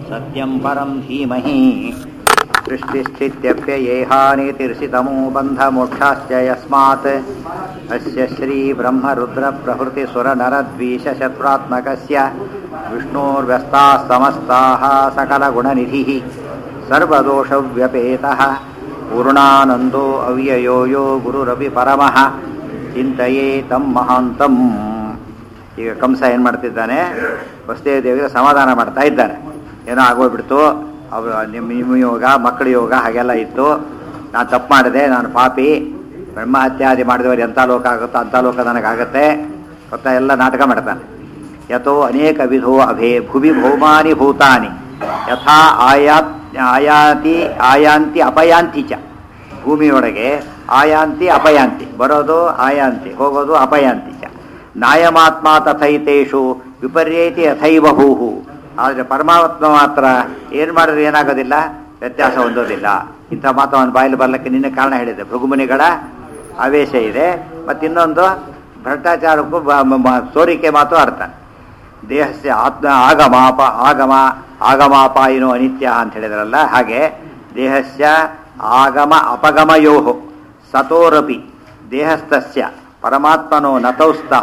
सत्यं परं धीमहि सृष्टिस्थित्यप्ययेहानितिर्षितमो बन्धमोक्षाश्च यस्मात् अस्य श्रीब्रह्मरुद्रप्रभृतिसुरनरद्वीषशत्रुरात्मकस्य विष्णोर्व्यस्ताः समस्ताः सकलगुणनिधिः सर्वदोषव्यपेतः पूर्णानन्दो अव्ययो यो ಗುರುರಪಿ ಪರಮಃ ಚಿಂತೆಯೇ ತಂ ಮಹಾಂತಂ ಈಗ ಕಂಸ ಏನು ಮಾಡ್ತಿದ್ದಾನೆ ವಸುದೇವ ದೇವಿಗೆ ಸಮಾಧಾನ ಮಾಡ್ತಾ ಇದ್ದಾನೆ ಏನೋ ಆಗೋಗ್ಬಿಡ್ತು ಅವರು ನಿಮ್ಮ ನಿಮ್ಮ ಯೋಗ ಮಕ್ಕಳ ಯೋಗ ಹಾಗೆಲ್ಲ ಇತ್ತು ನಾನು ತಪ್ಪು ಮಾಡಿದೆ ನಾನು ಪಾಪಿ ಬ್ರಹ್ಮ ಹತ್ಯಾದಿ ಮಾಡಿದವರು ಎಂಥ ಲೋಕ ಆಗುತ್ತೋ ಅಂಥ ಲೋಕ ನನಗಾಗತ್ತೆ ಗೊತ್ತಾ ಎಲ್ಲ ನಾಟಕ ಮಾಡ್ತಾನೆ ಯಥೋ ಅನೇಕ ವಿಧೋ ಅಭೇ ಭುವಿ ಭೌಮಾನಿ ಭೂತಾನಿ ಯಥಾ ಆಯಾತ್ ಆಯಾತಿ ಆಯಾಂತಿ ಅಪಯಾಂತಿ ಚ ಭೂಮಿಯೊಳಗೆ ಆಯಾಂತಿ ಅಪಯಾಂತಿ ಬರೋದು ಆಯಾಂತಿ ಹೋಗೋದು ಅಪಯಾಂತಿ ಚ ನಾಯಮಾತ್ಮ ತಥೈತೇಷು ವಿಪರ್ಯೈತಿ ಅಥೈವ ಭೂಹು ಆದರೆ ಪರಮಾತ್ಮ ಮಾತ್ರ ಏನು ಮಾಡಿದ್ರೆ ಏನಾಗೋದಿಲ್ಲ ವ್ಯತ್ಯಾಸ ಹೊಂದೋದಿಲ್ಲ ಇಂಥ ಮಾತು ಅವನ ಬಾಯಲ್ಲಿ ಬರ್ಲಿಕ್ಕೆ ನಿನ್ನೆ ಕಾರಣ ಹೇಳಿದೆ ಭೃಗುಮುನಿಗಳ ಆವೇಶ ಇದೆ ಮತ್ತು ಇನ್ನೊಂದು ಭ್ರಷ್ಟಾಚಾರಕ್ಕೂ ಬ- ಮ- ಮ- ಸೋರಿಕೆ ಮಾತು ಆಡ್ತಾನೆ ದೇಹಸ್ಯ ಆತ್ಮ ಆಗಮಾಪ ಆಗಮ ಆಗಮಾಪಾಯಿನೋ ಅನಿತ್ಯ ಅಂತ ಹೇಳಿದ್ರಲ್ಲ ಹಾಗೆ ದೇಹಸ್ಯ ಆಗಮ ಅಪಗಮಯೋ ಸತೋರಪಿ ದೇಹಸ್ಥಸ್ಯ ಪರಮಾತ್ಮನೋ ನತೌಸ್ತಃ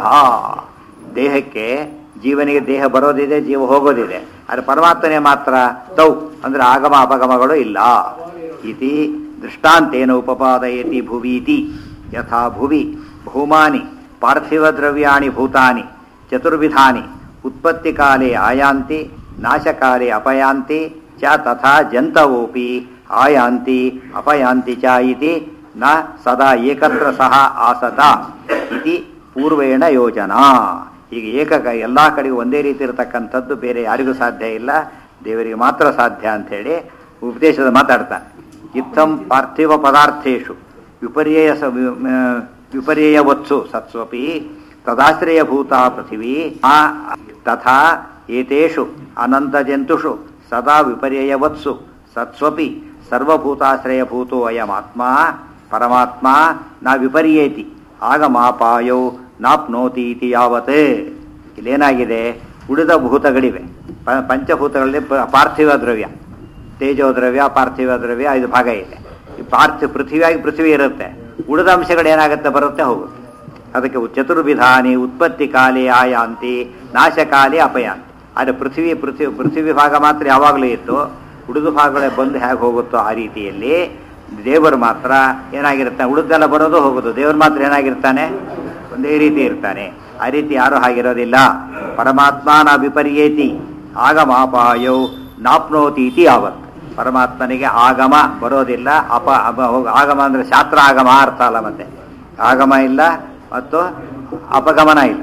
ದೇಹಕ್ಕೆ ಜೀವನಿಗೆ ದೇಹ ಬರೋದಿದೆ ಜೀವ ಹೋಗೋದಿದೆ ಆದರೆ ಪರಮಾತ್ಮನೇ ಮಾತ್ರ ತೌ ಅಂದರೆ ಆಗಮ ಅಪಗಮಗಳು ಇಲ್ಲ ಇತಿ ದೃಷ್ಟಾಂತೇನ ಉಪಪಾದಯತಿ ಭುವೀತಿ ಯಥಾ ಭುವಿ ಭೂಮಾನಿ ಪಾರ್ಥಿವದ್ರವ್ಯಾಣಿ ಭೂತಾನಿ ಚತುರ್ವಿಧಾನಿ ಉತ್ಪತ್ತಿಕಾಲೇ ಆಯಾಂತಿ ನಾಶಕಾಲೇ ಅಪಯಾಂತಿ ಚ ತಥಾ ಜಂತವೋಪಿ ಆಯಾಂತಿ ಅಪಯಾಂತಿ ಚ ಇತಿ ನ ಸದಾ ಏಕತ್ರ ಸಹ ಆಸತ ಇತಿ ಪೂರ್ವೇಣ ಯೋಜನಾ ಈಗ ಏಕ ಎಲ್ಲ ಕಡೆಗೂ ಒಂದೇ ರೀತಿ ಇರತಕ್ಕಂಥದ್ದು ಬೇರೆ ಯಾರಿಗೂ ಸಾಧ್ಯ ಇಲ್ಲ ದೇವರಿಗೆ ಮಾತ್ರ ಸಾಧ್ಯ ಅಂಥೇಳಿ ಉಪದೇಶದ ಮಾತಾಡ್ತಾನೆ ಇತ್ತಂ ಪಾರ್ಥಿವ ಪದಾರ್ಥೇಶು ವಿಪರ್ಯಯ ಸ ವಿ- ಮ- ವಿಪರ್ಯಯವತ್ಸು ಸತ್ಸ್ವಪಿ ತದಾಶ್ರಯಭೂತ ಪೃಥಿವೀ ಆ ತಥಾ ಏತೇಷು ಅನಂತಜಂತುಷು ಸದಾ ವಿಪರ್ಯಯವತ್ಸು ಸತ್ಸ್ವಪಿ ಸರ್ವಭೂತಾಶ್ರಯಭೂತೋ ಅಯಮಾತ್ಮ ಪರಮಾತ್ಮ ನ ವಿಪರ್ಯೇತಿ ಆಗ ಮಾಪಾಯೌ ನಾಪ್ನೋತಿ ಇತಿ ಯಾವತ್ ಇಲ್ಲೇನಾಗಿದೆ ಉಳಿದ ಭೂತಗಳಿವೆ ಪ- ಪಂಚಭೂತಗಳಲ್ಲಿ ಪ- ಪಾರ್ಥಿವ ದ್ರವ್ಯ ತೇಜೋ ದ್ರವ್ಯ ಪಾರ್ಥಿವ ದ್ರವ್ಯ ಐದು ಭಾಗ ಇದೆ ಈ ಪಾರ್ಥಿ ಪೃಥ್ವಿಯಾಗಿ ಪೃಥ್ವಿ ಇರುತ್ತೆ ಉಳಿದ ಅಂಶಗಳು ಏನಾಗುತ್ತೆ ಬರುತ್ತೆ ಹೋಗುತ್ತೆ ಅದಕ್ಕೆ ಚತುರ್ವಿಧಾನಿ ಉತ್ಪತ್ತಿ ಕಾಲೇ ಆಯಾಂತಿ ನಾಶಕಾಲೇ ಅಪಯಾಂತಿ ಆದರೆ ಪೃಥ್ವಿ ಪೃಥ್ವಿ ಪೃಥ್ವಿ ಭಾಗ ಮಾತ್ರ ಯಾವಾಗಲೂ ಇತ್ತು ಉಳಿದ ಭಾಗಗಳೇ ಬಂದು ಹೇಗೆ ಹೋಗುತ್ತೋ ಆ ರೀತಿಯಲ್ಲಿ ದೇವರು ಮಾತ್ರ ಏನಾಗಿರ್ತಾನೆ ಉಳಿದೆಲ್ಲ ಬರೋದು ಹೋಗೋದು ದೇವರು ಮಾತ್ರ ಏನಾಗಿರ್ತಾನೆ ಒಂದೇ ರೀತಿ ಇರ್ತಾನೆ ಆ ರೀತಿ ಯಾರೂ ಹಾಗಿರೋದಿಲ್ಲ ಪರಮಾತ್ಮ ನಾ ವಿಪರ್ಯೇತಿ ಆಗಮಾಪಾಯೌ ನಾಪ್ನೋತಿ ಇತಿ ಯಾವತ್ ಪರಮಾತ್ಮನಿಗೆ ಆಗಮ ಬರೋದಿಲ್ಲ ಅಪ ಅಪ ಹೋಗ- ಆಗಮ ಅಂದರೆ ಶಾಸ್ತ್ರ ಆಗಮ ಅರ್ಥ ಅಲ್ಲ ಮತ್ತೆ ಆಗಮ ಇಲ್ಲ ಮತ್ತು ಅಪಗಮನ ಇಲ್ಲ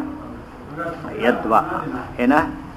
ಯದ್ವ ಏನ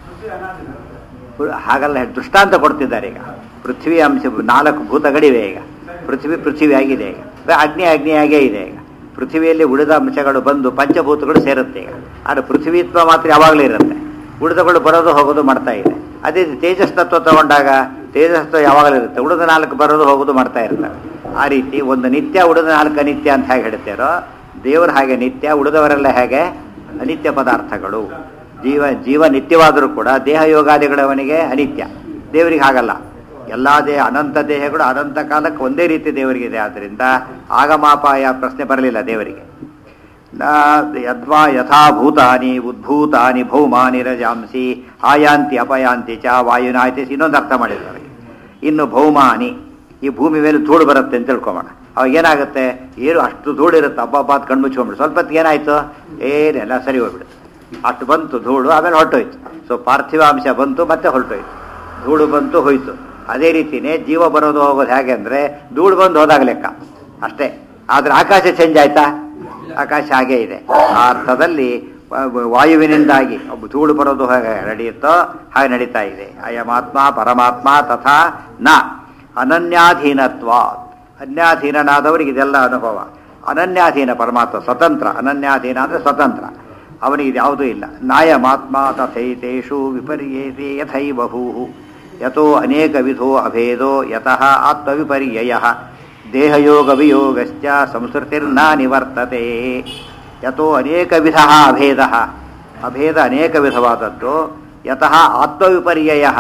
ಹಾಗಲ್ಲ ದೃಷ್ಟಾಂತ ಕೊಡ್ತಿದ್ದಾರೆ ಈಗ ಪೃಥ್ವಿ ಅಂಶ ನಾಲ್ಕು ಭೂತಗಳಿವೆ ಈಗ ಪೃಥ್ವಿ ಪೃಥ್ವಿ ಆಗಿದೆ ಈಗ ಅಗ್ನಿ ಅಗ್ನಿಯಾಗೇ ಇದೆ ಈಗ ಪೃಥ್ವಿಯಲ್ಲಿ ಉಳಿದ ಅಂಶಗಳು ಬಂದು ಪಂಚಭೂತಗಳು ಸೇರುತ್ತೆ ಈಗ ಆದರೆ ಪೃಥ್ವಿತ್ವ ಮಾತ್ರ ಯಾವಾಗಲೂ ಇರುತ್ತೆ ಉಳಿದಗಳು ಬರೋದು ಹೋಗೋದು ಮಾಡ್ತಾ ಇದೆ ಅದೇ ತೇಜಸ್ ತತ್ವ ತಗೊಂಡಾಗ ತೇಜಸ್ ತತ್ವ ಯಾವಾಗಲೂ ಇರುತ್ತೆ ಉಳಿದ ನಾಲ್ಕು ಬರೋದು ಹೋಗೋದು ಮಾಡ್ತಾ ಇರ್ತಾರೆ ಆ ರೀತಿ ಒಂದು ನಿತ್ಯ ಉಳಿದ ನಾಲ್ಕು ಅನಿತ್ಯ ಅಂತ ಹೇಗೆ ಹೇಳ್ತಾರೋ ದೇವರು ಹಾಗೆ ನಿತ್ಯ ಉಳಿದವರೆಲ್ಲ ಹೇಗೆ ಅನಿತ್ಯ ಪದಾರ್ಥಗಳು ಜೀವ ಜೀವ ನಿತ್ಯವಾದರೂ ಕೂಡ ದೇಹ ಯೋಗಾದಿಗಳವನಿಗೆ ಅನಿತ್ಯ ದೇವರಿಗೆ ಹಾಗಲ್ಲ ಎಲ್ಲ ದೇಹ ಅನಂತ ದೇಹಗಳು ಅನಂತ ಕಾಲಕ್ಕೆ ಒಂದೇ ರೀತಿ ದೇವರಿಗಿದೆ ಆದ್ದರಿಂದ ಆಗಮಾಪಾಯ ಪ್ರಶ್ನೆ ಬರಲಿಲ್ಲ ದೇವರಿಗೆ ನ ಯದ್ವಾ ಯಥಾ ಭೂತಾನಿ ಉದ್ಭೂತಾನಿ ಭೌಮಾನಿ ರಜಾಂಸಿ ಆಯಾಂತಿ ಅಪಯಾಂತಿ ಚ ವಾಯುನಾಯ್ತಿ ಇನ್ನೊಂದು ಅರ್ಥ ಮಾಡಿದ್ದಾರೆ ಇನ್ನು ಭೌಮಾನಿ ಈ ಭೂಮಿ ಮೇಲೆ ಧೂಳು ಬರುತ್ತೆ ಅಂತ ತಿಳ್ಕೊಬೋಣ ಅವಾಗ ಏನಾಗುತ್ತೆ ಏನು ಅಷ್ಟು ಧೂಳು ಇರುತ್ತೆ ಹಬ್ಬ ಹಬ್ಬ ಕಣ್ಣು ಮುಚ್ಕೊಂಡ್ಬಿಡು ಸ್ವಲ್ಪ ಹೊತ್ತಿಗೆ ಏನಾಯ್ತು ಏನೆಲ್ಲ ಸರಿ ಹೋಗ್ಬಿಡುತ್ತೆ ಅಷ್ಟು ಬಂತು ಧೂಳು ಆಮೇಲೆ ಹೊರಟೋಯ್ತು ಸೊ ಪಾರ್ಥಿವಾಂಶ ಬಂತು ಮತ್ತೆ ಹೊರಟೋಯ್ತು ಧೂಳು ಬಂತು ಹೋಯ್ತು ಅದೇ ರೀತಿನೇ ಜೀವ ಬರೋದು ಹೋಗೋದು ಹೇಗೆ ಅಂದರೆ ಧೂಳು ಬಂದು ಹೋದಾಗ ಲೆಕ್ಕ ಅಷ್ಟೇ ಆದರೆ ಆಕಾಶ ಚೇಂಜ್ ಆಯ್ತಾ ಆಕಾಶ ಹಾಗೇ ಇದೆ ಆ ಅರ್ಥದಲ್ಲಿ ವ- ವಾಯುವಿನಿಂದಾಗಿ ಒಬ್ಬ ಧೂಳು ಬರೋದು ಹೇಗೆ ನಡೆಯುತ್ತೋ ಹಾಗೆ ನಡೀತಾ ಇದೆ ಅಯಮಾತ್ಮ ಪರಮಾತ್ಮ ತಥಾ ನ ಅನನ್ಯಾಧೀನತ್ವ ಅನ್ಯಾಧೀನನಾದವರಿಗೆ ಇದೆಲ್ಲ ಅನುಭವ ಅನನ್ಯಾಧೀನ ಪರಮಾತ್ಮ ಸ್ವತಂತ್ರ ಅನನ್ಯಾಧೀನ ಅಂದರೆ ಸ್ವತಂತ್ರ ಅವನಿಗೆ ಯಾವುದೂ ಇಲ್ಲ ನಾಯಮಾತ್ಮ ತಥೈತೇಷು ವಿಪರ್ಯೇತೆ ಯಥೈವ ಭೂಹು ಯಥೋ ಅನೇಕ ವಿಧೋ ಅಭೇದೋ ಯತಃ ಆತ್ಮವಿಪರ್ಯಯ ದೇಹಯೋಗ ವಿಯೋಗಶ್ಚ ಸಂಸ್ಕೃತಿರ್ನ ನಿವರ್ತತೆ ಯಥೋ ಅನೇಕ ವಿಧ ಅಭೇದ ಅಭೇದ ಅನೇಕ ವಿಧವಾದದ್ದು ಯತಃ ಆತ್ಮವಿಪರ್ಯಯ